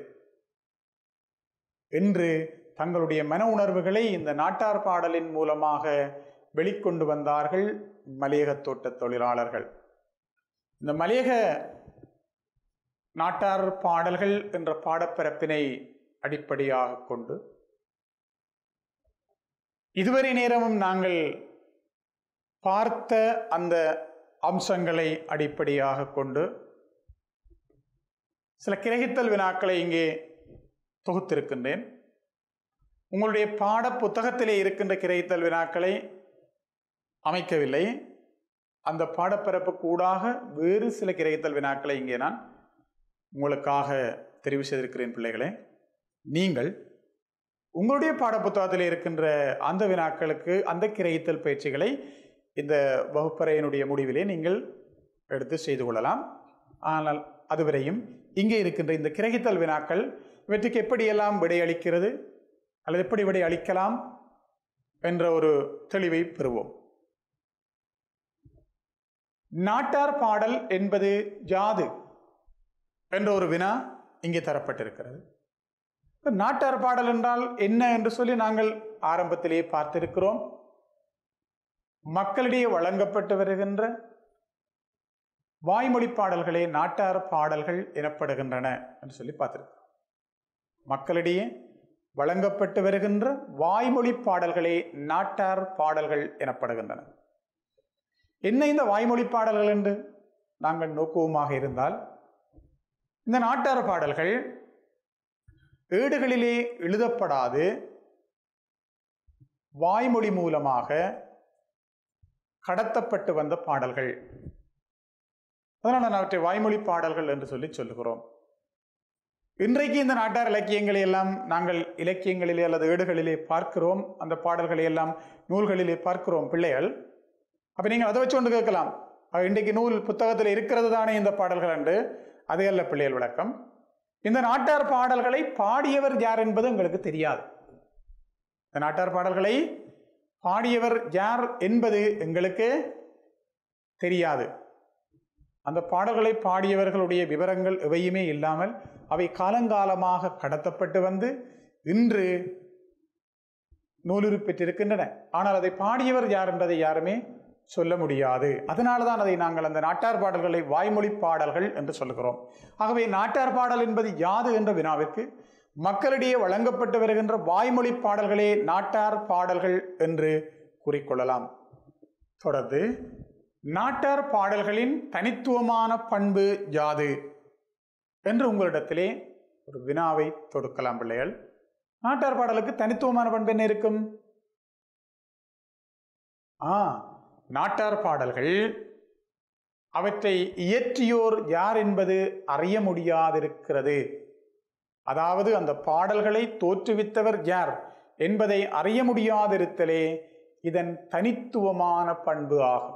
என்று தங்களுடைய மன உணர்வுகளை இந்த நாட்டார் பாடலின் மூலமாக வெளிக்கொண்டு வந்தார்கள் மலையக தோட்ட தொழிலாளர்கள் இந்த மலையக நாட்டார் பாடல்கள் என்ற பாடப்பரப்பினை அடிப்படையாக கொண்டு இதுவரை நேரமும் நாங்கள் பார்த்த அந்த அம்சங்களை அடிப்படையாக கொண்டு சில கிரகித்தல் வினாக்களை இங்கே தொகுத்திருக்கின்றேன் உங்களுடைய பாட புத்தகத்திலே இருக்கின்ற கிரகித்தல் வினாக்களை அமைக்கவில்லை அந்த பாடப்பரப்புக்கு ஊடாக வேறு சில கிரகித்தல் வினாக்களை இங்கே நான் உங்களுக்காக தெரிவு செய்திருக்கிறேன் பிள்ளைகளே நீங்கள் உங்களுடைய பாடப்புத்தகத்தில் இருக்கின்ற அந்த வினாக்களுக்கு அந்த கிரகித்தல் பயிற்சிகளை இந்த வகுப்பறையினுடைய முடிவிலே நீங்கள் எடுத்து செய்து கொள்ளலாம் ஆனால் அதுவரையும் இங்கே இருக்கின்ற இந்த கிரகித்தல் வினாக்கள் இவற்றுக்கு எப்படியெல்லாம் விடையளிக்கிறது அல்லது எப்படி விடை அளிக்கலாம் என்ற ஒரு தெளிவை பெறுவோம் நாட்டார் பாடல் என்பது யாது என்ற ஒரு வினா இங்கே தரப்பட்டிருக்கிறது இப்ப நாட்டார் பாடல் என்றால் என்ன என்று சொல்லி நாங்கள் ஆரம்பத்திலேயே பார்த்திருக்கிறோம் மக்களிடையே வழங்கப்பட்டு வருகின்ற வாய்மொழி பாடல்களே நாட்டார் பாடல்கள் எனப்படுகின்றன என்று சொல்லி பார்த்திருக்கிறோம் மக்களிடையே வழங்கப்பட்டு வருகின்ற வாய்மொழி பாடல்களே நாட்டார் பாடல்கள் எனப்படுகின்றன என்ன இந்த வாய்மொழி பாடல்கள் என்று நாங்கள் நோக்குவோமாக இருந்தால் இந்த நாட்டார் பாடல்கள் ஏடுகளிலே எழுதப்படாது வாய்மொழி மூலமாக கடத்தப்பட்டு வந்த பாடல்கள் அதனால் நான் அவற்றை வாய்மொழி பாடல்கள் என்று சொல்லி சொல்லுகிறோம் இன்றைக்கு இந்த நாட்டார் இலக்கியங்களை எல்லாம் நாங்கள் இலக்கியங்களிலே அல்லது ஏடுகளிலே பார்க்கிறோம் அந்த பாடல்களை எல்லாம் நூல்களிலே பார்க்கிறோம் பிள்ளைகள் அப்போ நீங்கள் அதை வச்சு கொண்டு கேட்கலாம் அஹ் இன்றைக்கு நூல் புத்தகத்தில் இருக்கிறது தானே இந்த பாடல்கள் என்று அது அல்ல பிள்ளைகள் விளக்கம் இந்த நாட்டார் பாடல்களை பாடியவர் யார் என்பது எங்களுக்கு தெரியாது இந்த நாட்டார் பாடல்களை பாடியவர் யார் என்பது எங்களுக்கு தெரியாது அந்த பாடல்களை பாடியவர்களுடைய விவரங்கள் எவையுமே இல்லாமல் அவை காலங்காலமாக கடத்தப்பட்டு வந்து இன்று நூலுரு பெற்றிருக்கின்றன ஆனால் அதை பாடியவர் யார் என்பதை யாருமே சொல்ல முடியாது அதனால தான் அதை நாங்கள் அந்த நாட்டார் பாடல்களை வாய்மொழி பாடல்கள் என்று சொல்லுகிறோம் ஆகவே நாட்டார் பாடல் என்பது யாது என்ற வினாவிற்கு மக்களிடையே வழங்கப்பட்டு வருகின்ற வாய்மொழி பாடல்களே நாட்டார் பாடல்கள் என்று கூறிக்கொள்ளலாம் தொடர்ந்து நாட்டார் பாடல்களின் தனித்துவமான பண்பு யாது என்று உங்களிடத்திலே ஒரு வினாவை தொடுக்கலாம் பிள்ளைகள் நாட்டார் பாடலுக்கு தனித்துவமான பண்பு என்ன இருக்கும் ஆ நாட்டார் பாடல்கள் அவற்றை இயற்றியோர் யார் என்பது அறிய முடியாதிருக்கிறது அதாவது அந்த பாடல்களை தோற்றுவித்தவர் யார் என்பதை அறிய முடியாதிருத்தலே இதன் தனித்துவமான பண்பு ஆகும்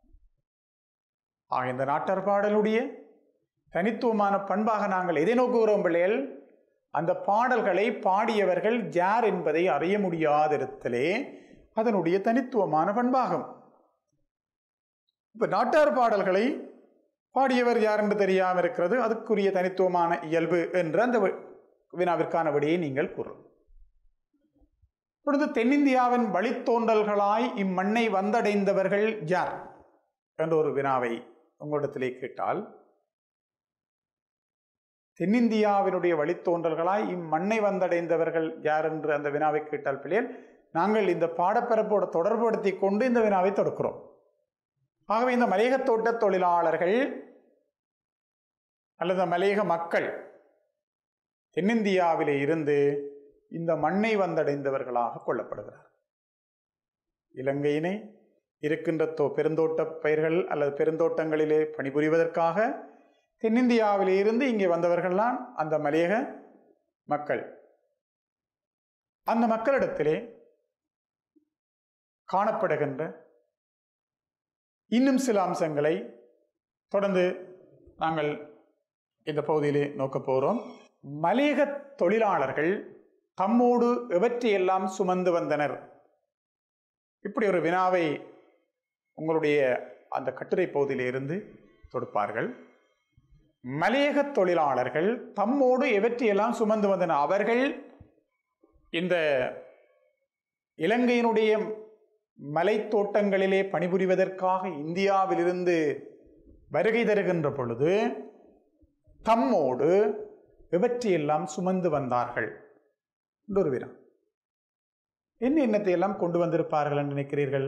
ஆக இந்த நாட்டார் பாடலுடைய தனித்துவமான பண்பாக நாங்கள் எதை நோக்குகிறோம் பிள்ளைகள் அந்த பாடல்களை பாடியவர்கள் யார் என்பதை அறிய முடியாதிருத்தலே அதனுடைய தனித்துவமான பண்பாகும் இப்ப நாட்டார் பாடல்களை பாடியவர் யார் என்று தெரியாமல் இருக்கிறது அதுக்குரிய தனித்துவமான இயல்பு என்ற அந்த வி- வினாவிற்கான விடையை நீங்கள் கூறலாம் இப்பொழுது தென்னிந்தியாவின் வழித்தோன்றல்களாய் இம்மண்ணை வந்தடைந்தவர்கள் யார் என்ற ஒரு வினாவை உங்களிடத்திலே கேட்டால் தென்னிந்தியாவினுடைய வழித்தோன்றல்களாய் இம்மண்ணை வந்தடைந்தவர்கள் யார் என்று அந்த வினாவை கேட்டால் பிள்ளைகள் நாங்கள் இந்த பாடப்பரப்போடு தொடர்புபடுத்தி கொண்டு இந்த வினாவை தொடுக்கிறோம் ஆகவே இந்த மலையக தோட்ட தொழிலாளர்கள் அல்லது மலையக மக்கள் தென்னிந்தியாவிலே இருந்து இந்த மண்ணை வந்தடைந்தவர்களாக கொள்ளப்படுகிறார் இலங்கையினை இருக்கின்ற தோ பெருந்தோட்ட பயிர்கள் அல்லது பெருந்தோட்டங்களிலே பணிபுரிவதற்காக தென்னிந்தியாவிலே இருந்து இங்கே வந்தவர்கள்தான் அந்த மலையக மக்கள் அந்த மக்களிடத்திலே காணப்படுகின்ற இன்னும் சில அம்சங்களை தொடர்ந்து நாங்கள் இந்த பகுதியிலே நோக்கப் போகிறோம் மலையக தொழிலாளர்கள் தம்மோடு எவற்றையெல்லாம் சுமந்து வந்தனர் இப்படி ஒரு வினாவை உங்களுடைய அந்த கட்டுரை பகுதியிலே இருந்து தொடுப்பார்கள் மலையக தொழிலாளர்கள் தம்மோடு எவற்றையெல்லாம் சுமந்து வந்தனர் அவர்கள் இந்த இலங்கையினுடைய மலைத்தோட்டங்களிலே பணிபுரிவதற்காக இந்தியாவிலிருந்து வருகை தருகின்ற பொழுது தம்மோடு எவற்றையெல்லாம் சுமந்து வந்தார்கள் என்று ஒரு வினா என்ன எண்ணத்தை எல்லாம் கொண்டு வந்திருப்பார்கள் என்று நினைக்கிறீர்கள்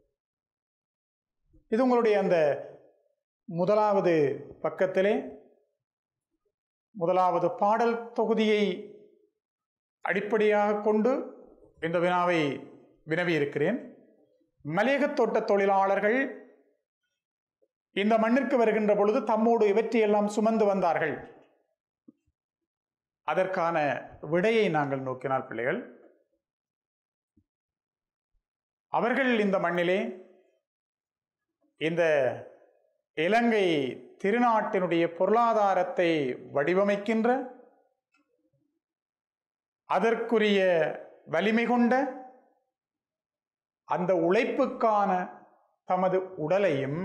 இது உங்களுடைய அந்த முதலாவது பக்கத்திலே முதலாவது பாடல் தொகுதியை அடிப்படையாக கொண்டு இந்த வினாவை வினவி இருக்கிறேன் மலையகத் தோட்ட தொழிலாளர்கள் இந்த மண்ணிற்கு வருகின்ற பொழுது தம்மோடு இவற்றையெல்லாம் சுமந்து வந்தார்கள் அதற்கான விடையை நாங்கள் நோக்கினால் பிள்ளைகள் அவர்கள் இந்த மண்ணிலே இந்த இலங்கை திருநாட்டினுடைய பொருளாதாரத்தை வடிவமைக்கின்ற அதற்குரிய வலிமை கொண்ட அந்த உழைப்புக்கான தமது உடலையும்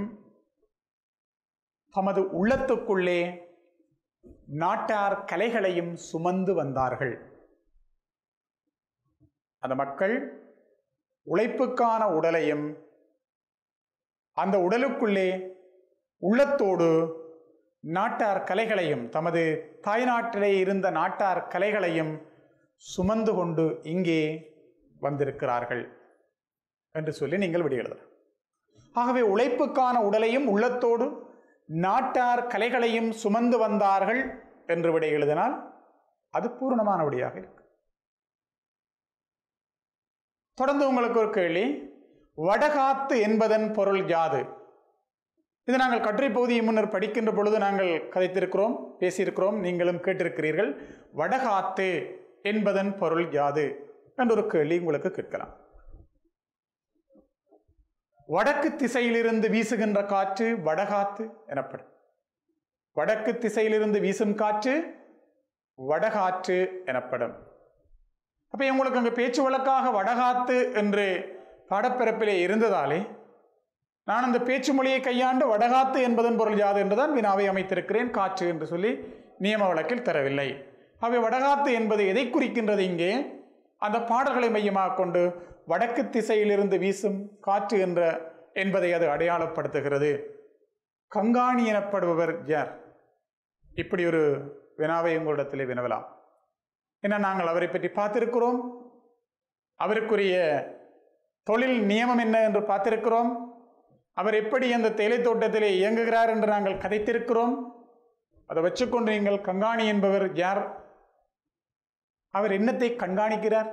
தமது உள்ளத்துக்குள்ளே நாட்டார் கலைகளையும் சுமந்து வந்தார்கள் அந்த மக்கள் உழைப்புக்கான உடலையும் அந்த உடலுக்குள்ளே உள்ளத்தோடு நாட்டார் கலைகளையும் தமது தாய்நாட்டிலே இருந்த நாட்டார் கலைகளையும் சுமந்து கொண்டு இங்கே வந்திருக்கிறார்கள் என்று சொல்லி நீங்கள் விடி எழுதலாம் ஆகவே உழைப்புக்கான உடலையும் உள்ளத்தோடு நாட்டார் கலைகளையும் சுமந்து வந்தார்கள் என்று விடை எழுதினால் அது பூரணமான விடையாக இருக்கு தொடர்ந்து உங்களுக்கு ஒரு கேள்வி வடகாத்து என்பதன் பொருள் யாது இது நாங்கள் கட்டுரை பகுதியை முன்னர் படிக்கின்ற பொழுது நாங்கள் கதைத்திருக்கிறோம் பேசியிருக்கிறோம் நீங்களும் கேட்டிருக்கிறீர்கள் வடகாத்து என்பதன் பொருள் யாது என்ற ஒரு கேள்வி உங்களுக்கு கேட்கலாம் வடக்கு திசையிலிருந்து வீசுகின்ற காற்று வடகாத்து எனப்படும் வடக்கு திசையிலிருந்து வீசும் காற்று வடகாற்று எனப்படும் அப்ப உங்களுக்கு அங்கே பேச்சு வழக்காக வடகாத்து என்று பாடப்பிறப்பிலே இருந்ததாலே நான் அந்த பேச்சு மொழியை கையாண்டு வடகாத்து என்பதன் பொருள் யாது என்றுதான் வினாவை அமைத்திருக்கிறேன் காற்று என்று சொல்லி நியம வழக்கில் தரவில்லை அவை வடகாத்து என்பது எதை குறிக்கின்றது இங்கே அந்த பாடல்களை மையமாக கொண்டு வடக்கு திசையிலிருந்து வீசும் காற்று என்ற என்பதை அது அடையாளப்படுத்துகிறது கங்காணி எனப்படுபவர் யார் இப்படி ஒரு வினாவை உங்களிடத்திலே வினவலாம் ஏன்னா நாங்கள் அவரை பற்றி பார்த்திருக்கிறோம் அவருக்குரிய தொழில் நியமம் என்ன என்று பார்த்திருக்கிறோம் அவர் எப்படி அந்த தேயிலை தோட்டத்திலே இயங்குகிறார் என்று நாங்கள் கதைத்திருக்கிறோம் அதை வச்சுக்கொண்டு நீங்கள் கண்காணி என்பவர் யார் அவர் என்னத்தை கண்காணிக்கிறார்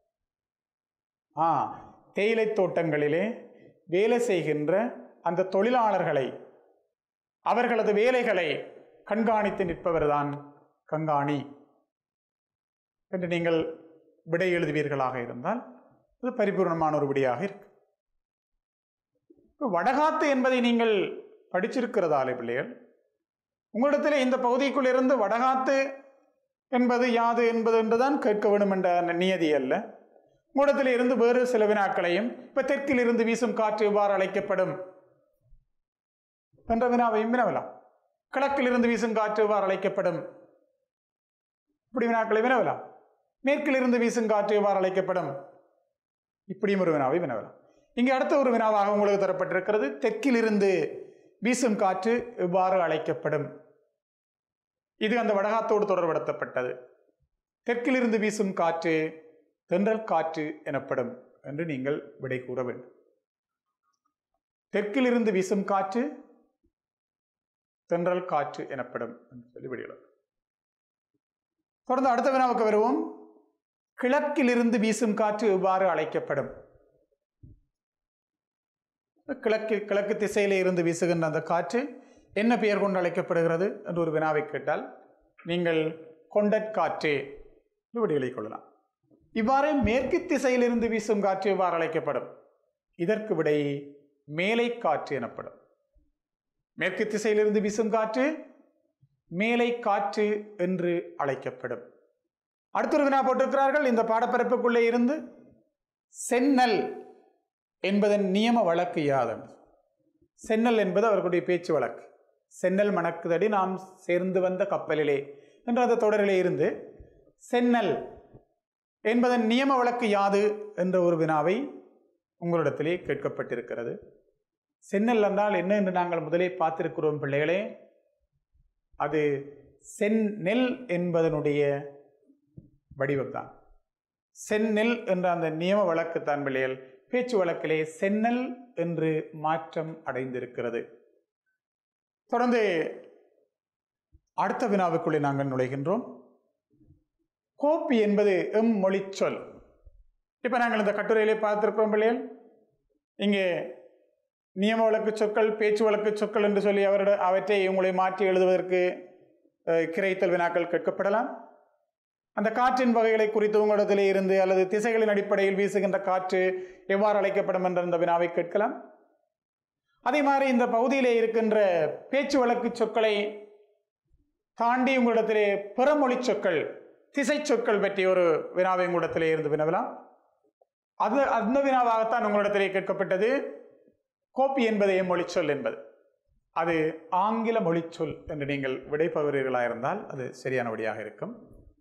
ஆ தேயிலை தோட்டங்களிலே வேலை செய்கின்ற அந்த தொழிலாளர்களை அவர்களது வேலைகளை கண்காணித்து நிற்பவர்தான் கண்காணி என்று நீங்கள் விடை எழுதுவீர்களாக இருந்தால் அது பரிபூர்ணமான ஒரு விடையாக இருக்கு இப்ப வடகாத்து என்பதை நீங்கள் படிச்சிருக்கிறதாலே பிள்ளைகள் உங்களிடத்தில் இந்த பகுதிக்குள் இருந்து வடகாத்து என்பது யாது என்பது என்றுதான் கேட்க வேண்டும் என்ற நியதி அல்ல உங்களிடத்தில் இருந்து வேறு சில வினாக்களையும் இப்ப தெற்கில் இருந்து வீசும் காற்று எவ்வாறு அழைக்கப்படும் என்ற வினாவையும் வினவலாம் கிழக்கில் இருந்து வீசும் காற்று எவ்வாறு அழைக்கப்படும் இப்படி வினாக்களை வினவலாம் மேற்கில் இருந்து வீசும் காற்று எவ்வாறு அழைக்கப்படும் இப்படியும் ஒரு வினாவை வினவலாம் இங்கே அடுத்த ஒரு வினாவாக உங்களுக்கு தரப்பட்டிருக்கிறது தெற்கில் இருந்து வீசும் காற்று எவ்வாறு அழைக்கப்படும் இது அந்த வடகாத்தோடு தொடர்படுத்தப்பட்டது தெற்கிலிருந்து வீசும் காற்று தென்றல் காற்று எனப்படும் என்று நீங்கள் விடை கூற வேண்டும் தெற்கிலிருந்து வீசும் காற்று தென்றல் காற்று எனப்படும் என்று சொல்லி விடையிடும் தொடர்ந்து அடுத்த வினாவுக்கு வருவோம் கிழக்கிலிருந்து வீசும் காற்று எவ்வாறு அழைக்கப்படும் கிழக்கு கிழக்கு திசையிலே இருந்து வீசுகின்ற அந்த காற்று என்ன பெயர் கொண்டு அழைக்கப்படுகிறது என்று ஒரு வினாவை கேட்டால் நீங்கள் கொண்டற்காற்று என்று விடையளிக் கொள்ளலாம் இவ்வாறே மேற்கு திசையிலிருந்து வீசும் காற்று எவ்வாறு அழைக்கப்படும் இதற்கு விடை மேலை காற்று எனப்படும் மேற்கு திசையிலிருந்து வீசும் காற்று மேலை காற்று என்று அழைக்கப்படும் அடுத்த வினா போட்டிருக்கிறார்கள் இந்த பாடப்பரப்புக்குள்ளே இருந்து சென்னல் என்பதன் நியம வழக்கு யாதன் சென்னல் என்பது அவர்களுடைய பேச்சு வழக்கு சென்னல் மணக்குதடி நாம் சேர்ந்து வந்த கப்பலிலே என்ற அந்த தொடரிலே இருந்து சென்னல் என்பதன் நியம வழக்கு யாது என்ற ஒரு வினாவை உங்களிடத்திலே கேட்கப்பட்டிருக்கிறது சென்னல் என்றால் என்ன என்று நாங்கள் முதலே பார்த்திருக்கிறோம் பிள்ளைகளே அது செந் நெல் என்பதனுடைய வடிவம்தான் செந்நெல் என்ற அந்த நியம வழக்கு தான் பிள்ளைகள் பேச்சு வழக்கிலே செந்நெல் என்று மாற்றம் அடைந்திருக்கிறது தொடர்ந்து அடுத்த வினாவுக்குள்ளே நாங்கள் நுழைகின்றோம் கோப்பி என்பது எம் மொழிச்சொல் இப்போ நாங்கள் இந்த கட்டுரையிலே பார்த்திருக்கிறோம் பிள்ளைகள் இங்கே நியம வழக்கு சொற்கள் பேச்சு வழக்கு சொற்கள் என்று சொல்லி அவரிட அவற்றை உங்களை மாற்றி எழுதுவதற்கு அஹ், கிரைத்தல் வினாக்கள் கேட்கப்படலாம் அந்த காற்றின் வகைகளை குறித்து உங்களிடத்திலே இருந்து அல்லது திசைகளின் அடிப்படையில் வீசுகின்ற காற்று எவ்வாறு அழைக்கப்படும் என்ற இந்த வினாவை கேட்கலாம் அதே மாதிரி இந்த பகுதியிலே இருக்கின்ற பேச்சு வழக்கு சொற்களை தாண்டி உங்களிடத்திலே பிறமொழி சொற்கள் திசை சொற்கள் பற்றிய ஒரு வினாவை உங்களிடத்திலே இருந்து வினவலாம் அது அந்த வினாவாகத்தான் உங்களிடத்திலே கேட்கப்பட்டது கோப்பி என்பது என் மொழிச்சொல் என்பது அது ஆங்கில மொழிச்சொல் என்று நீங்கள் விடைபெறுவீர்களாக இருந்தால் அது சரியான வழியாக இருக்கும்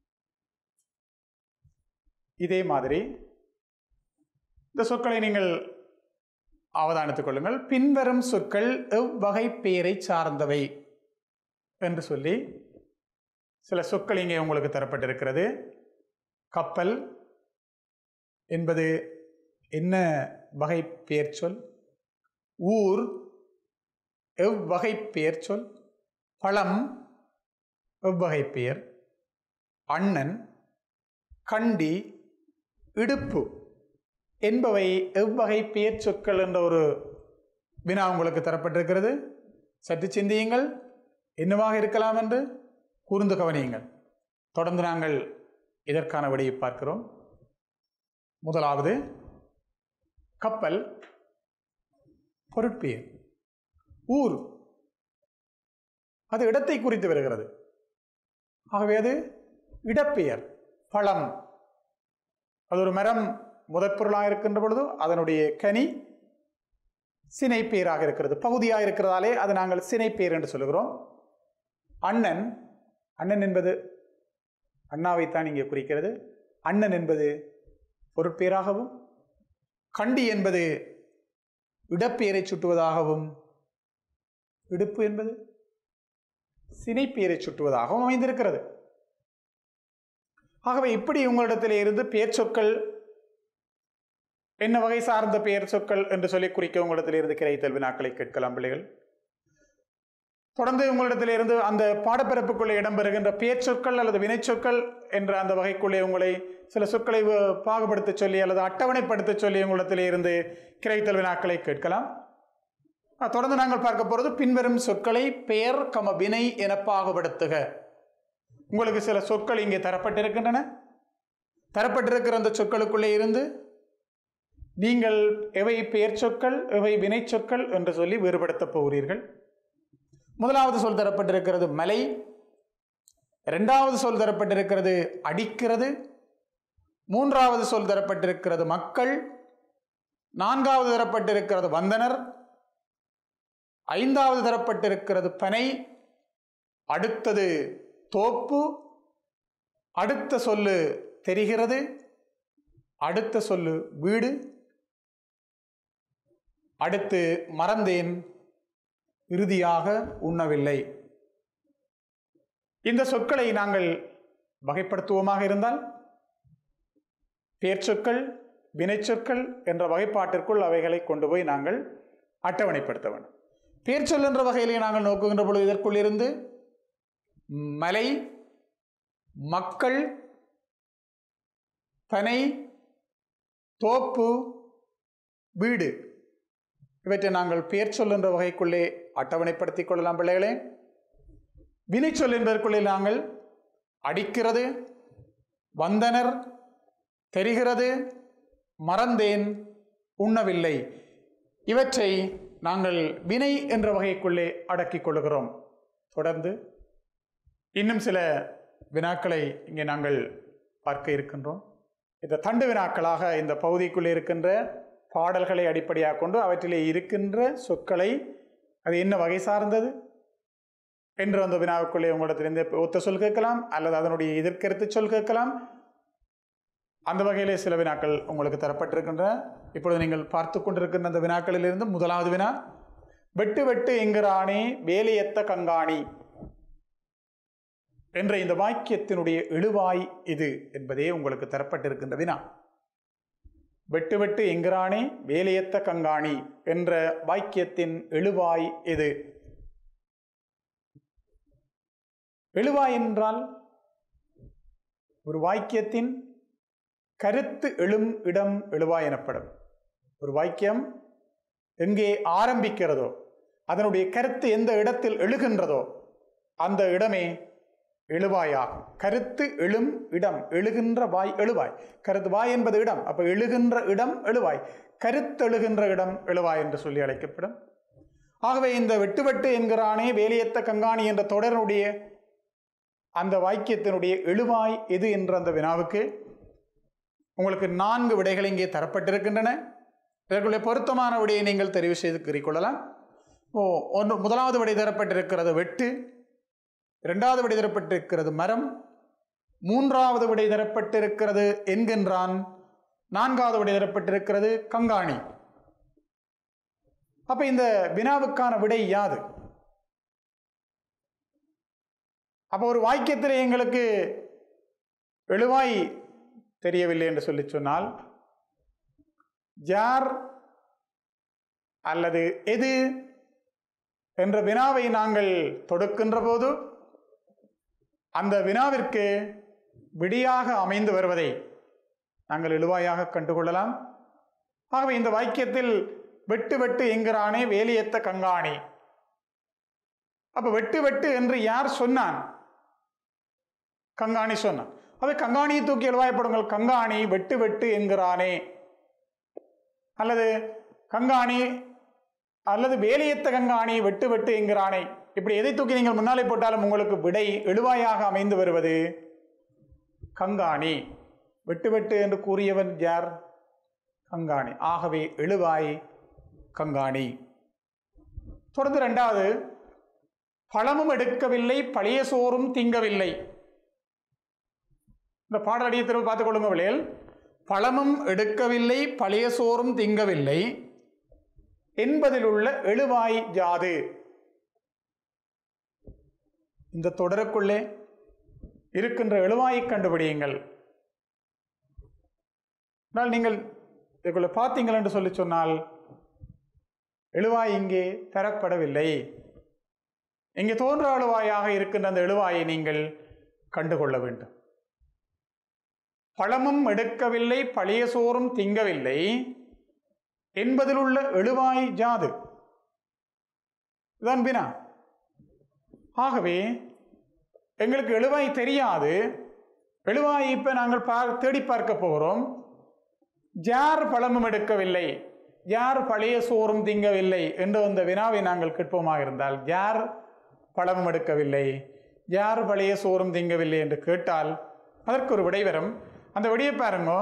இதே மாதிரி இந்த சொற்களை நீங்கள் அவதானித்துக் கொள்ளுங்கள் பின்வரும் சொற்கள் எவ்வகை பெயரை சார்ந்தவை என்று சொல்லி சில சொற்கள் இங்கே உங்களுக்கு தரப்பட்டிருக்கிறது கப்பல் என்பது என்ன வகை பெயர் சொல் ஊர் எவ்வகை பெயர் சொல் பழம் எவ்வகை பெயர் அண்ணன் கண்டி இடுப்பு என்பவை எவ்வகை பெயர் சொற்கள் என்ற ஒரு வினா உங்களுக்கு தரப்பட்டிருக்கிறது சற்று சிந்தியுங்கள் என்னவாக இருக்கலாம் என்று கூர்ந்து கவனியுங்கள் தொடர்ந்து நாங்கள் இதற்கான விடையை பார்க்கிறோம் முதலாவது கப்பல் பொருட்பெயர் ஊர் அது இடத்தை குறித்து வருகிறது ஆகவே அது இடப்பெயர் பழம் அது ஒரு மரம் முதற்பொருளாக இருக்கின்ற பொழுது அதனுடைய கனி சினைப்பேராக இருக்கிறது பகுதியாக இருக்கிறதாலே அது நாங்கள் சினைப்பேர் என்று சொல்லுகிறோம் அண்ணன் அண்ணன் என்பது அண்ணாவைத்தான் இங்கே குறிக்கிறது அண்ணன் என்பது பொருட்பேராகவும் கண்டி என்பது இடப்பெயரை சுட்டுவதாகவும் இடுப்பு என்பது சினைப்பெயரை சுட்டுவதாகவும் அமைந்திருக்கிறது ஆகவே இப்படி உங்களிடத்திலே இருந்து பெயர் சொற்கள் என்ன வகை சார்ந்த பெயர் சொற்கள் என்று சொல்லி குறிக்க உங்களிடத்தில் இருந்து கிடைத்தல் வினாக்களை கேட்கலாம் பிள்ளைகள் தொடர்ந்து உங்களிடத்திலிருந்து அந்த பாடப்பிறப்புக்குள்ளே இடம்பெறுகின்ற பெயர் சொற்கள் அல்லது வினைச்சொற்கள் என்ற அந்த வகைக்குள்ளே உங்களை சில சொற்களை வ- பாகுபடுத்தச் சொல்லி அல்லது அட்டவணைப்படுத்தச் சொல்லி உங்களிடத்திலே இருந்து கிடைத்தல் வினாக்களை கேட்கலாம் அஹ், தொடர்ந்து நாங்கள் பார்க்க போகிறது பின்வரும் சொற்களை பெயர் கம வினை என பாகுபடுத்துக உங்களுக்கு சில சொற்கள் இங்கே தரப்பட்டிருக்கின்றன தரப்பட்டிருக்கிற அந்த சொற்களுக்குள்ளே இருந்து நீங்கள் எவை பெயர் சொற்கள் எவை வினை சொற்கள் என்று சொல்லி வேறுபடுத்தப் போகிறீர்கள் முதலாவது சொல் தரப்பட்டிருக்கிறது மலை இரண்டாவது சொல் தரப்பட்டிருக்கிறது அடிக்கிறது மூன்றாவது சொல் தரப்பட்டிருக்கிறது மக்கள் நான்காவது தரப்பட்டிருக்கிறது வந்தனர் ஐந்தாவது தரப்பட்டிருக்கிறது பனை அடுத்தது தோப்பு அடுத்த சொல்லு தெரிகிறது அடுத்த சொல்லு வீடு அடுத்து மறந்தேன் இறுதியாக உண்ணவில்லை இந்த சொற்களை நாங்கள் வகைப்படுத்துவோமாக இருந்தால் பெயர் சொற்கள் வினைச்சொற்கள் என்ற வகைப்பாட்டிற்குள் அவைகளை கொண்டு போய் நாங்கள் அட்டவணைப்படுத்த வேண்டும் பெயர் சொல் என்ற வகையிலே நாங்கள் நோக்குகின்ற பொழுது இதற்குள் இருந்து மலை மக்கள் பனை தோப்பு வீடு இவற்றை நாங்கள் பெயர் சொல் என்ற வகைக்குள்ளே அட்டவணைப்படுத்திக் கொள்ளலாம் பிள்ளைகளே வினைச்சொல் என்பதற்குள்ளே நாங்கள் அடிக்கிறது வந்தனர் தெரிகிறது மறந்தேன் உண்ணவில்லை இவற்றை நாங்கள் வினை என்ற வகைக்குள்ளே அடக்கிக் கொள்கிறோம் தொடர்ந்து இன்னும் சில வினாக்களை இங்கே நாங்கள் பார்க்க இருக்கின்றோம் இந்த தண்டு வினாக்களாக இந்த பகுதிக்குள்ளே இருக்கின்ற பாடல்களை அடிப்படையாக கொண்டு அவற்றிலே இருக்கின்ற சொற்களை அது என்ன வகை சார்ந்தது என்று அந்த வினாவுக்குள்ளே உங்களிடத்திலிருந்து ஒத்த சொல் கேட்கலாம் அல்லது அதனுடைய எதிர்கருத்து சொல் கேட்கலாம் அந்த வகையிலே சில வினாக்கள் உங்களுக்கு தரப்பட்டிருக்கின்றன இப்பொழுது நீங்கள் பார்த்து கொண்டிருக்கின்ற அந்த வினாக்களிலிருந்து முதலாவது வினா வெட்டு வெட்டு என்கிறானே வேலையத்த கங்காணி என்ற இந்த வாக்கியத்தினுடைய எழுவாய் இது என்பதே உங்களுக்கு தரப்பட்டிருக்கின்ற வினா வெட்டு வெட்டு என்கிறானே வேலையத்த கங்காணி என்ற வாக்கியத்தின் எழுவாய் எது எழுவாய் என்றால் ஒரு வாக்கியத்தின் கருத்து எழும் இடம் எழுவாய் எனப்படும் ஒரு வாக்கியம் எங்கே ஆரம்பிக்கிறதோ அதனுடைய கருத்து எந்த இடத்தில் எழுகின்றதோ அந்த இடமே எழுவாயாகும் கருத்து எழும் இடம் எழுகின்ற வாய் எழுவாய் கருத்து வாய் என்பது இடம் அப்ப எழுகின்ற இடம் எழுவாய் கருத்தெழுகின்ற இடம் எழுவாய் என்று சொல்லி அழைக்கப்படும் ஆகவே இந்த வெட்டு வெட்டு என்கிறானே வேலியத்த கங்காணி என்ற தொடருடைய அந்த வாக்கியத்தினுடைய எழுவாய் எது என்ற அந்த வினாவுக்கு உங்களுக்கு நான்கு விடைகள் இங்கே தரப்பட்டிருக்கின்றன இதற்குள்ளே பொருத்தமான விடையை நீங்கள் தெரிவு செய்து கூறிக்கொள்ளலாம் ஓ ஒன்று முதலாவது விடை தரப்பட்டிருக்கிறது வெட்டு இரண்டாவது விடை தரப்பட்டிருக்கிறது மரம் மூன்றாவது விடை தரப்பட்டிருக்கிறது என்கின்றான் நான்காவது விடை தரப்பட்டிருக்கிறது கங்காணி அப்ப இந்த வினாவுக்கான விடை யாது அப்போ ஒரு வாக்கியத்தில் எங்களுக்கு எழுவாய் தெரியவில்லை என்று சொல்லி சொன்னால் யார் அல்லது எது என்ற வினாவை நாங்கள் தொடுக்கின்ற போது அந்த வினாவிற்கு விடியாக அமைந்து வருவதை நாங்கள் எழுவாயாக கண்டுகொள்ளலாம் ஆகவே இந்த வாக்கியத்தில் வெட்டு வெட்டு என்கிறானே வேலியத்த கங்காணி அப்ப வெட்டு வெட்டு என்று யார் சொன்னான் கங்காணி சொன்னான் அவை கங்காணியை தூக்கி எழுவாயப்படுங்கள் கங்காணி வெட்டு வெட்டு என்கிறானே அல்லது கங்காணி அல்லது வேலியத்த கங்காணி வெட்டு வெட்டு என்கிறானே இப்படி எதை தூக்கி நீங்கள் முன்னாலே போட்டாலும் உங்களுக்கு விடை எழுவாயாக அமைந்து வருவது கங்காணி வெட்டு வெட்டு என்று கூறியவன் யார் கங்காணி ஆகவே எழுவாய் கங்காணி தொடர்ந்து ரெண்டாவது பழமும் எடுக்கவில்லை பழைய சோறும் திங்கவில்லை இந்த பாடலடியை திரும்ப பார்த்துக் கொள்ளுங்க விளையல் பழமும் எடுக்கவில்லை பழைய சோறும் திங்கவில்லை என்பதில் உள்ள எழுவாய் ஜாது இந்த தொடருக்குள்ளே இருக்கின்ற எழுவாயை கண்டுபிடியுங்கள் ஆனால் நீங்கள் இதுக்குள்ள பார்த்தீங்கள் என்று சொல்லி சொன்னால் எழுவாய் இங்கே தரப்படவில்லை இங்கே தோன்ற எழுவாயாக இருக்கின்ற அந்த எழுவாயை நீங்கள் கண்டுகொள்ள வேண்டும் பழமும் எடுக்கவில்லை பழைய சோறும் திங்கவில்லை என்பதில் உள்ள எழுவாய் ஜாது இதுதான் வினா ஆகவே எங்களுக்கு எழுவாய் தெரியாது எழுவாய் இப்ப நாங்கள் பார் தேடி பார்க்க போகிறோம் யார் பழமும் எடுக்கவில்லை யார் பழைய சோறும் திங்கவில்லை என்ற அந்த வினாவை நாங்கள் கேட்போமாக இருந்தால் யார் பழமும் எடுக்கவில்லை யார் பழைய சோறும் திங்கவில்லை என்று கேட்டால் அதற்கு ஒரு விடை வரும் அந்த விடையை பாருங்க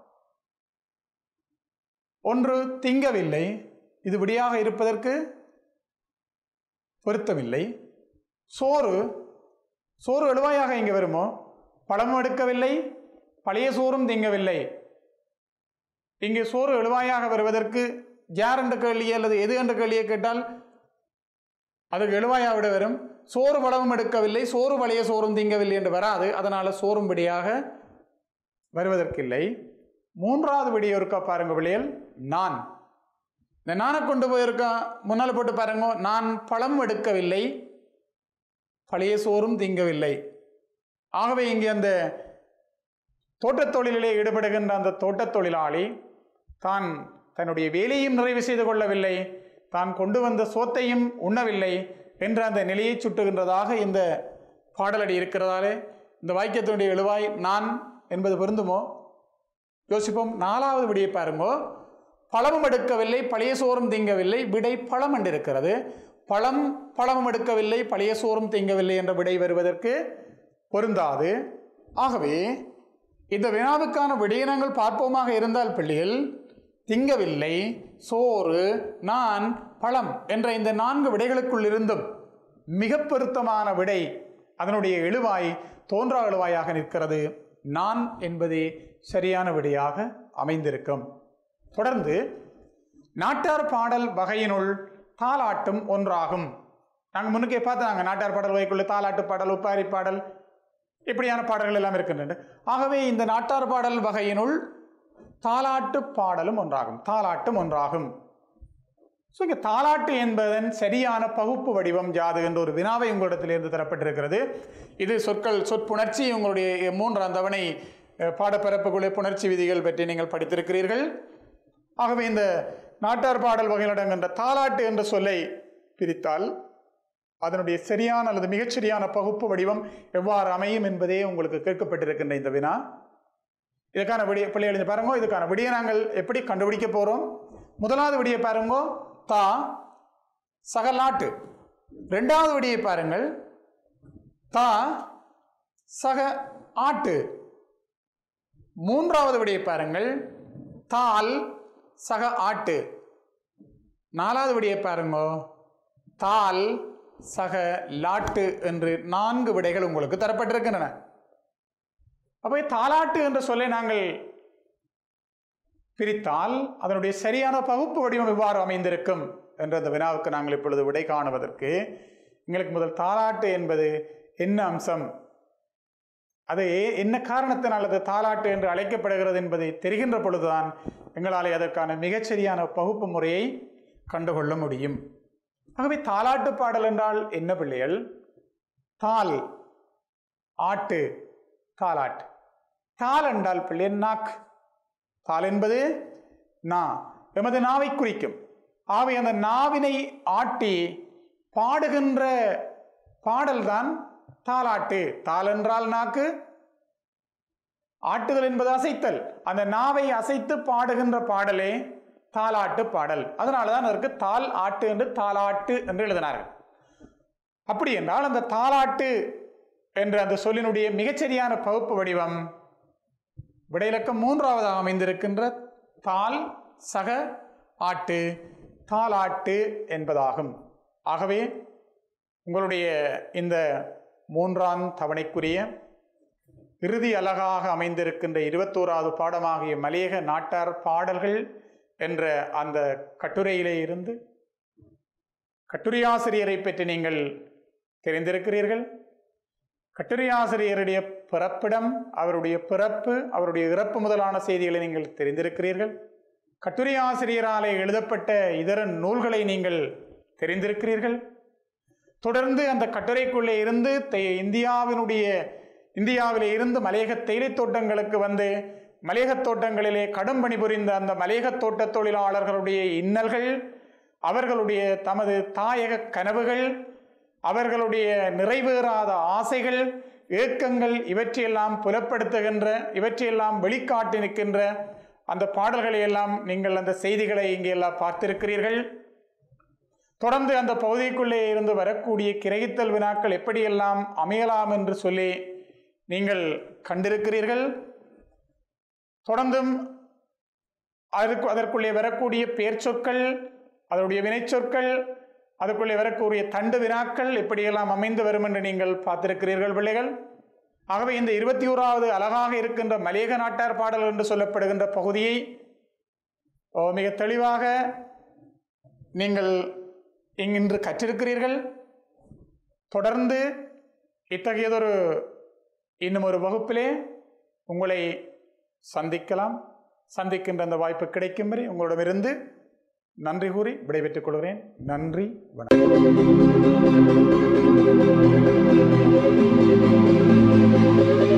ஒன்று திங்கவில்லை இது விடியாக இருப்பதற்கு பொருத்தமில்லை சோறு சோறு எழுவாயாக இங்கே வருமோ பழமும் எடுக்கவில்லை பழைய சோறும் திங்கவில்லை இங்கே சோறு எழுவாயாக வருவதற்கு யார் என்ற கேள்வியை அல்லது எது என்ற கேள்வியை கேட்டால் அதுக்கு எழுவாயா விட வரும் சோறு பழமும் எடுக்கவில்லை சோறு பழைய சோறும் திங்கவில்லை என்று வராது அதனால சோறும் விடியாக வருவதற்கில்லை மூன்றாவது விடிய இருக்கா பாருங்க விளையல் நான் இந்த நானை கொண்டு போயிருக்கா முன்னால் போட்டு பாருங்க நான் பழம் எடுக்கவில்லை பழைய சோறும் திங்கவில்லை ஆகவே இங்கே அந்த தோட்டத் தொழிலிலே ஈடுபடுகின்ற அந்த தோட்டத் தொழிலாளி தான் தன்னுடைய வேலையும் நிறைவு செய்து கொள்ளவில்லை தான் கொண்டு வந்த சோத்தையும் உண்ணவில்லை என்ற அந்த நிலையை சுட்டுகின்றதாக இந்த பாடலடி இருக்கிறதாலே இந்த வாக்கியத்தினுடைய எழுவாய் நான் என்பது பொருந்துமோ யோசிப்போம் நாலாவது விடியை பாருங்கோ பழமும் எடுக்கவில்லை பழைய சோறும் திங்கவில்லை விடை பழம் என்று இருக்கிறது பழம் பழமும் எடுக்கவில்லை பழைய சோறும் திங்கவில்லை என்ற விடை வருவதற்கு பொருந்தாது ஆகவே இந்த வினாவுக்கான விடயனங்கள் பார்ப்போமாக இருந்தால் பிள்ளைகள் திங்கவில்லை சோறு நான் பழம் என்ற இந்த நான்கு விடைகளுக்குள் இருந்தும் மிக பொருத்தமான விடை அதனுடைய எழுவாய் தோன்றா எழுவாயாக நிற்கிறது நான் என்பதே சரியான விடையாக அமைந்திருக்கும் தொடர்ந்து நாட்டார் பாடல் வகையினுள் தாலாட்டும் ஒன்றாகும் நாங்கள் முன்னுக்கே பார்த்தோம் நாங்கள் நாட்டார் பாடல் வகைக்குள்ள தாலாட்டு பாடல் உப்பாரி பாடல் இப்படியான பாடல்கள் எல்லாம் இருக்கின்றன ஆகவே இந்த நாட்டார் பாடல் வகையினுள் தாலாட்டு பாடலும் ஒன்றாகும் தாலாட்டும் ஒன்றாகும் ஸோ இங்கே தாலாட்டு என்பதன் சரியான பகுப்பு வடிவம் யாது என்ற ஒரு வினாவை உங்களிடத்திலிருந்து தரப்பட்டிருக்கிறது இது சொற்கள் சொற்புணர்ச்சி உங்களுடைய மூன்றாம் தவணை அஹ், பாடப்பரப்புக்குள்ளே புணர்ச்சி விதிகள் பற்றி நீங்கள் படித்திருக்கிறீர்கள் ஆகவே இந்த நாட்டார் பாடல் வகையிலடங்குகின்ற தாலாட்டு என்ற சொல்லை பிரித்தால் அதனுடைய சரியான அல்லது மிகச்சரியான பகுப்பு வடிவம் எவ்வாறு அமையும் என்பதே உங்களுக்கு கேட்கப்பட்டிருக்கின்ற இந்த வினா இதுக்கான விடிய பிள்ளை எழுதி பாருங்க இதுக்கான விடியை நாங்கள் எப்படி கண்டுபிடிக்க போகிறோம் முதலாவது விடியை பாருங்க தா சகலாட்டு ரெண்டாவது விடியை பாருங்கள் தா சக ஆட்டு மூன்றாவது விடியை பாருங்கள் தால் சக ஆட்டு நாலாவது விடியை பாருங்க தால் சக லாட்டு என்று நான்கு விடைகள் உங்களுக்கு தரப்பட்டிருக்கின்றன அப்போ தாலாட்டு என்ற சொல்லை நாங்கள் பிரித்தால் அதனுடைய சரியான பகுப்பு வடிவம் எவ்வாறு அமைந்திருக்கும் என்ற அந்த வினாவுக்கு நாங்கள் இப்பொழுது விடை காணுவதற்கு எங்களுக்கு முதல் தாலாட்டு என்பது என்ன அம்சம் அது ஏ- என்ன காரணத்தினால் அது தாலாட்டு என்று அழைக்கப்படுகிறது என்பதை தெரிகின்ற பொழுதுதான் எங்களாலே அதற்கான மிகச்சரியான பகுப்பு முறையை கண்டுகொள்ள முடியும் ஆகவே தாலாட்டு பாடல் என்றால் என்ன பிள்ளைகள் தால் ஆட்டு தாலாட்டு தால் என்றால் பிள்ளை நாக் தால் என்பது நா எமது நாவை குறிக்கும் ஆகவே அந்த நாவினை ஆட்டி பாடுகின்ற பாடல்தான் தாலாட்டு தால் என்றால் நாக்கு ஆட்டுதல் என்பது அசைத்தல் அந்த நாவை அசைத்து பாடுகின்ற பாடலே தாலாட்டு பாடல் அதனால தான் அதற்கு தால் ஆட்டு என்று தாலாட்டு என்று எழுதினார்கள் அப்படி என்றால் அந்த தாலாட்டு என்ற அந்த சொல்லினுடைய மிகச்சரியான பகுப்பு வடிவம் விடையிலக்கம் மூன்றாவதாக அமைந்திருக்கின்ற தால் சக ஆட்டு தாலாட்டு என்பதாகும் ஆகவே உங்களுடைய இந்த மூன்றாம் தவணைக்குரிய இறுதி அழகாக அமைந்திருக்கின்ற இருபத்தோராவது பாடமாகிய மலையக நாட்டார் பாடல்கள் என்ற அந்த கட்டுரையிலே இருந்து கட்டுரையாசிரியரை பற்றி நீங்கள் தெரிந்திருக்கிறீர்கள் கட்டுரையாசிரியருடைய பிறப்பிடம் அவருடைய பிறப்பு அவருடைய இறப்பு முதலான செய்திகளை நீங்கள் தெரிந்திருக்கிறீர்கள் கட்டுரையாசிரியராலே எழுதப்பட்ட இதர நூல்களை நீங்கள் தெரிந்திருக்கிறீர்கள் தொடர்ந்து அந்த கட்டுரைக்குள்ளே இருந்து தே- இந்தியாவினுடைய இந்தியாவிலே இருந்து மலையக தேயிலைத் தோட்டங்களுக்கு வந்து மலையகத் தோட்டங்களிலே கடும் பணிபுரிந்த அந்த மலையகத் தோட்ட தொழிலாளர்களுடைய இன்னல்கள் அவர்களுடைய தமது தாயக கனவுகள் அவர்களுடைய நிறைவேறாத ஆசைகள் ஏக்கங்கள் இவற்றையெல்லாம் புலப்படுத்துகின்ற இவற்றையெல்லாம் வெளிக்காட்டி நிற்கின்ற அந்த பாடல்களை எல்லாம் நீங்கள் அந்த செய்திகளை இங்கே எல்லாம் பார்த்திருக்கிறீர்கள் தொடர்ந்து அந்த பகுதிக்குள்ளே இருந்து வரக்கூடிய கிரகித்தல் வினாக்கள் எப்படியெல்லாம் அமையலாம் என்று சொல்லி நீங்கள் கண்டிருக்கிறீர்கள் தொடர்ந்தும் அதற்கு அதற்குள்ளே வரக்கூடிய பெயர் சொற்கள் அதனுடைய வினைச்சொற்கள் அதற்குள்ளே வரக்கூடிய தண்டு வினாக்கள் எப்படியெல்லாம் அமைந்து வரும் என்று நீங்கள் பார்த்திருக்கிறீர்கள் பிள்ளைகள் ஆகவே இந்த இருபத்தி ஓராவது அழகாக இருக்கின்ற மலேக நாட்டார் பாடல் என்று சொல்லப்படுகின்ற பகுதியை ஓ, மிக தெளிவாக நீங்கள் இன்று கற்றிருக்கிறீர்கள் தொடர்ந்து இத்தகையதொரு இன்னும் ஒரு வகுப்பிலே உங்களை சந்திக்கலாம் சந்திக்கின்ற அந்த வாய்ப்பு கிடைக்கும் வரை உங்களிடமிருந்து நன்றி கூறி விடைபெற்றுக் கொள்கிறேன் நன்றி வணக்கம்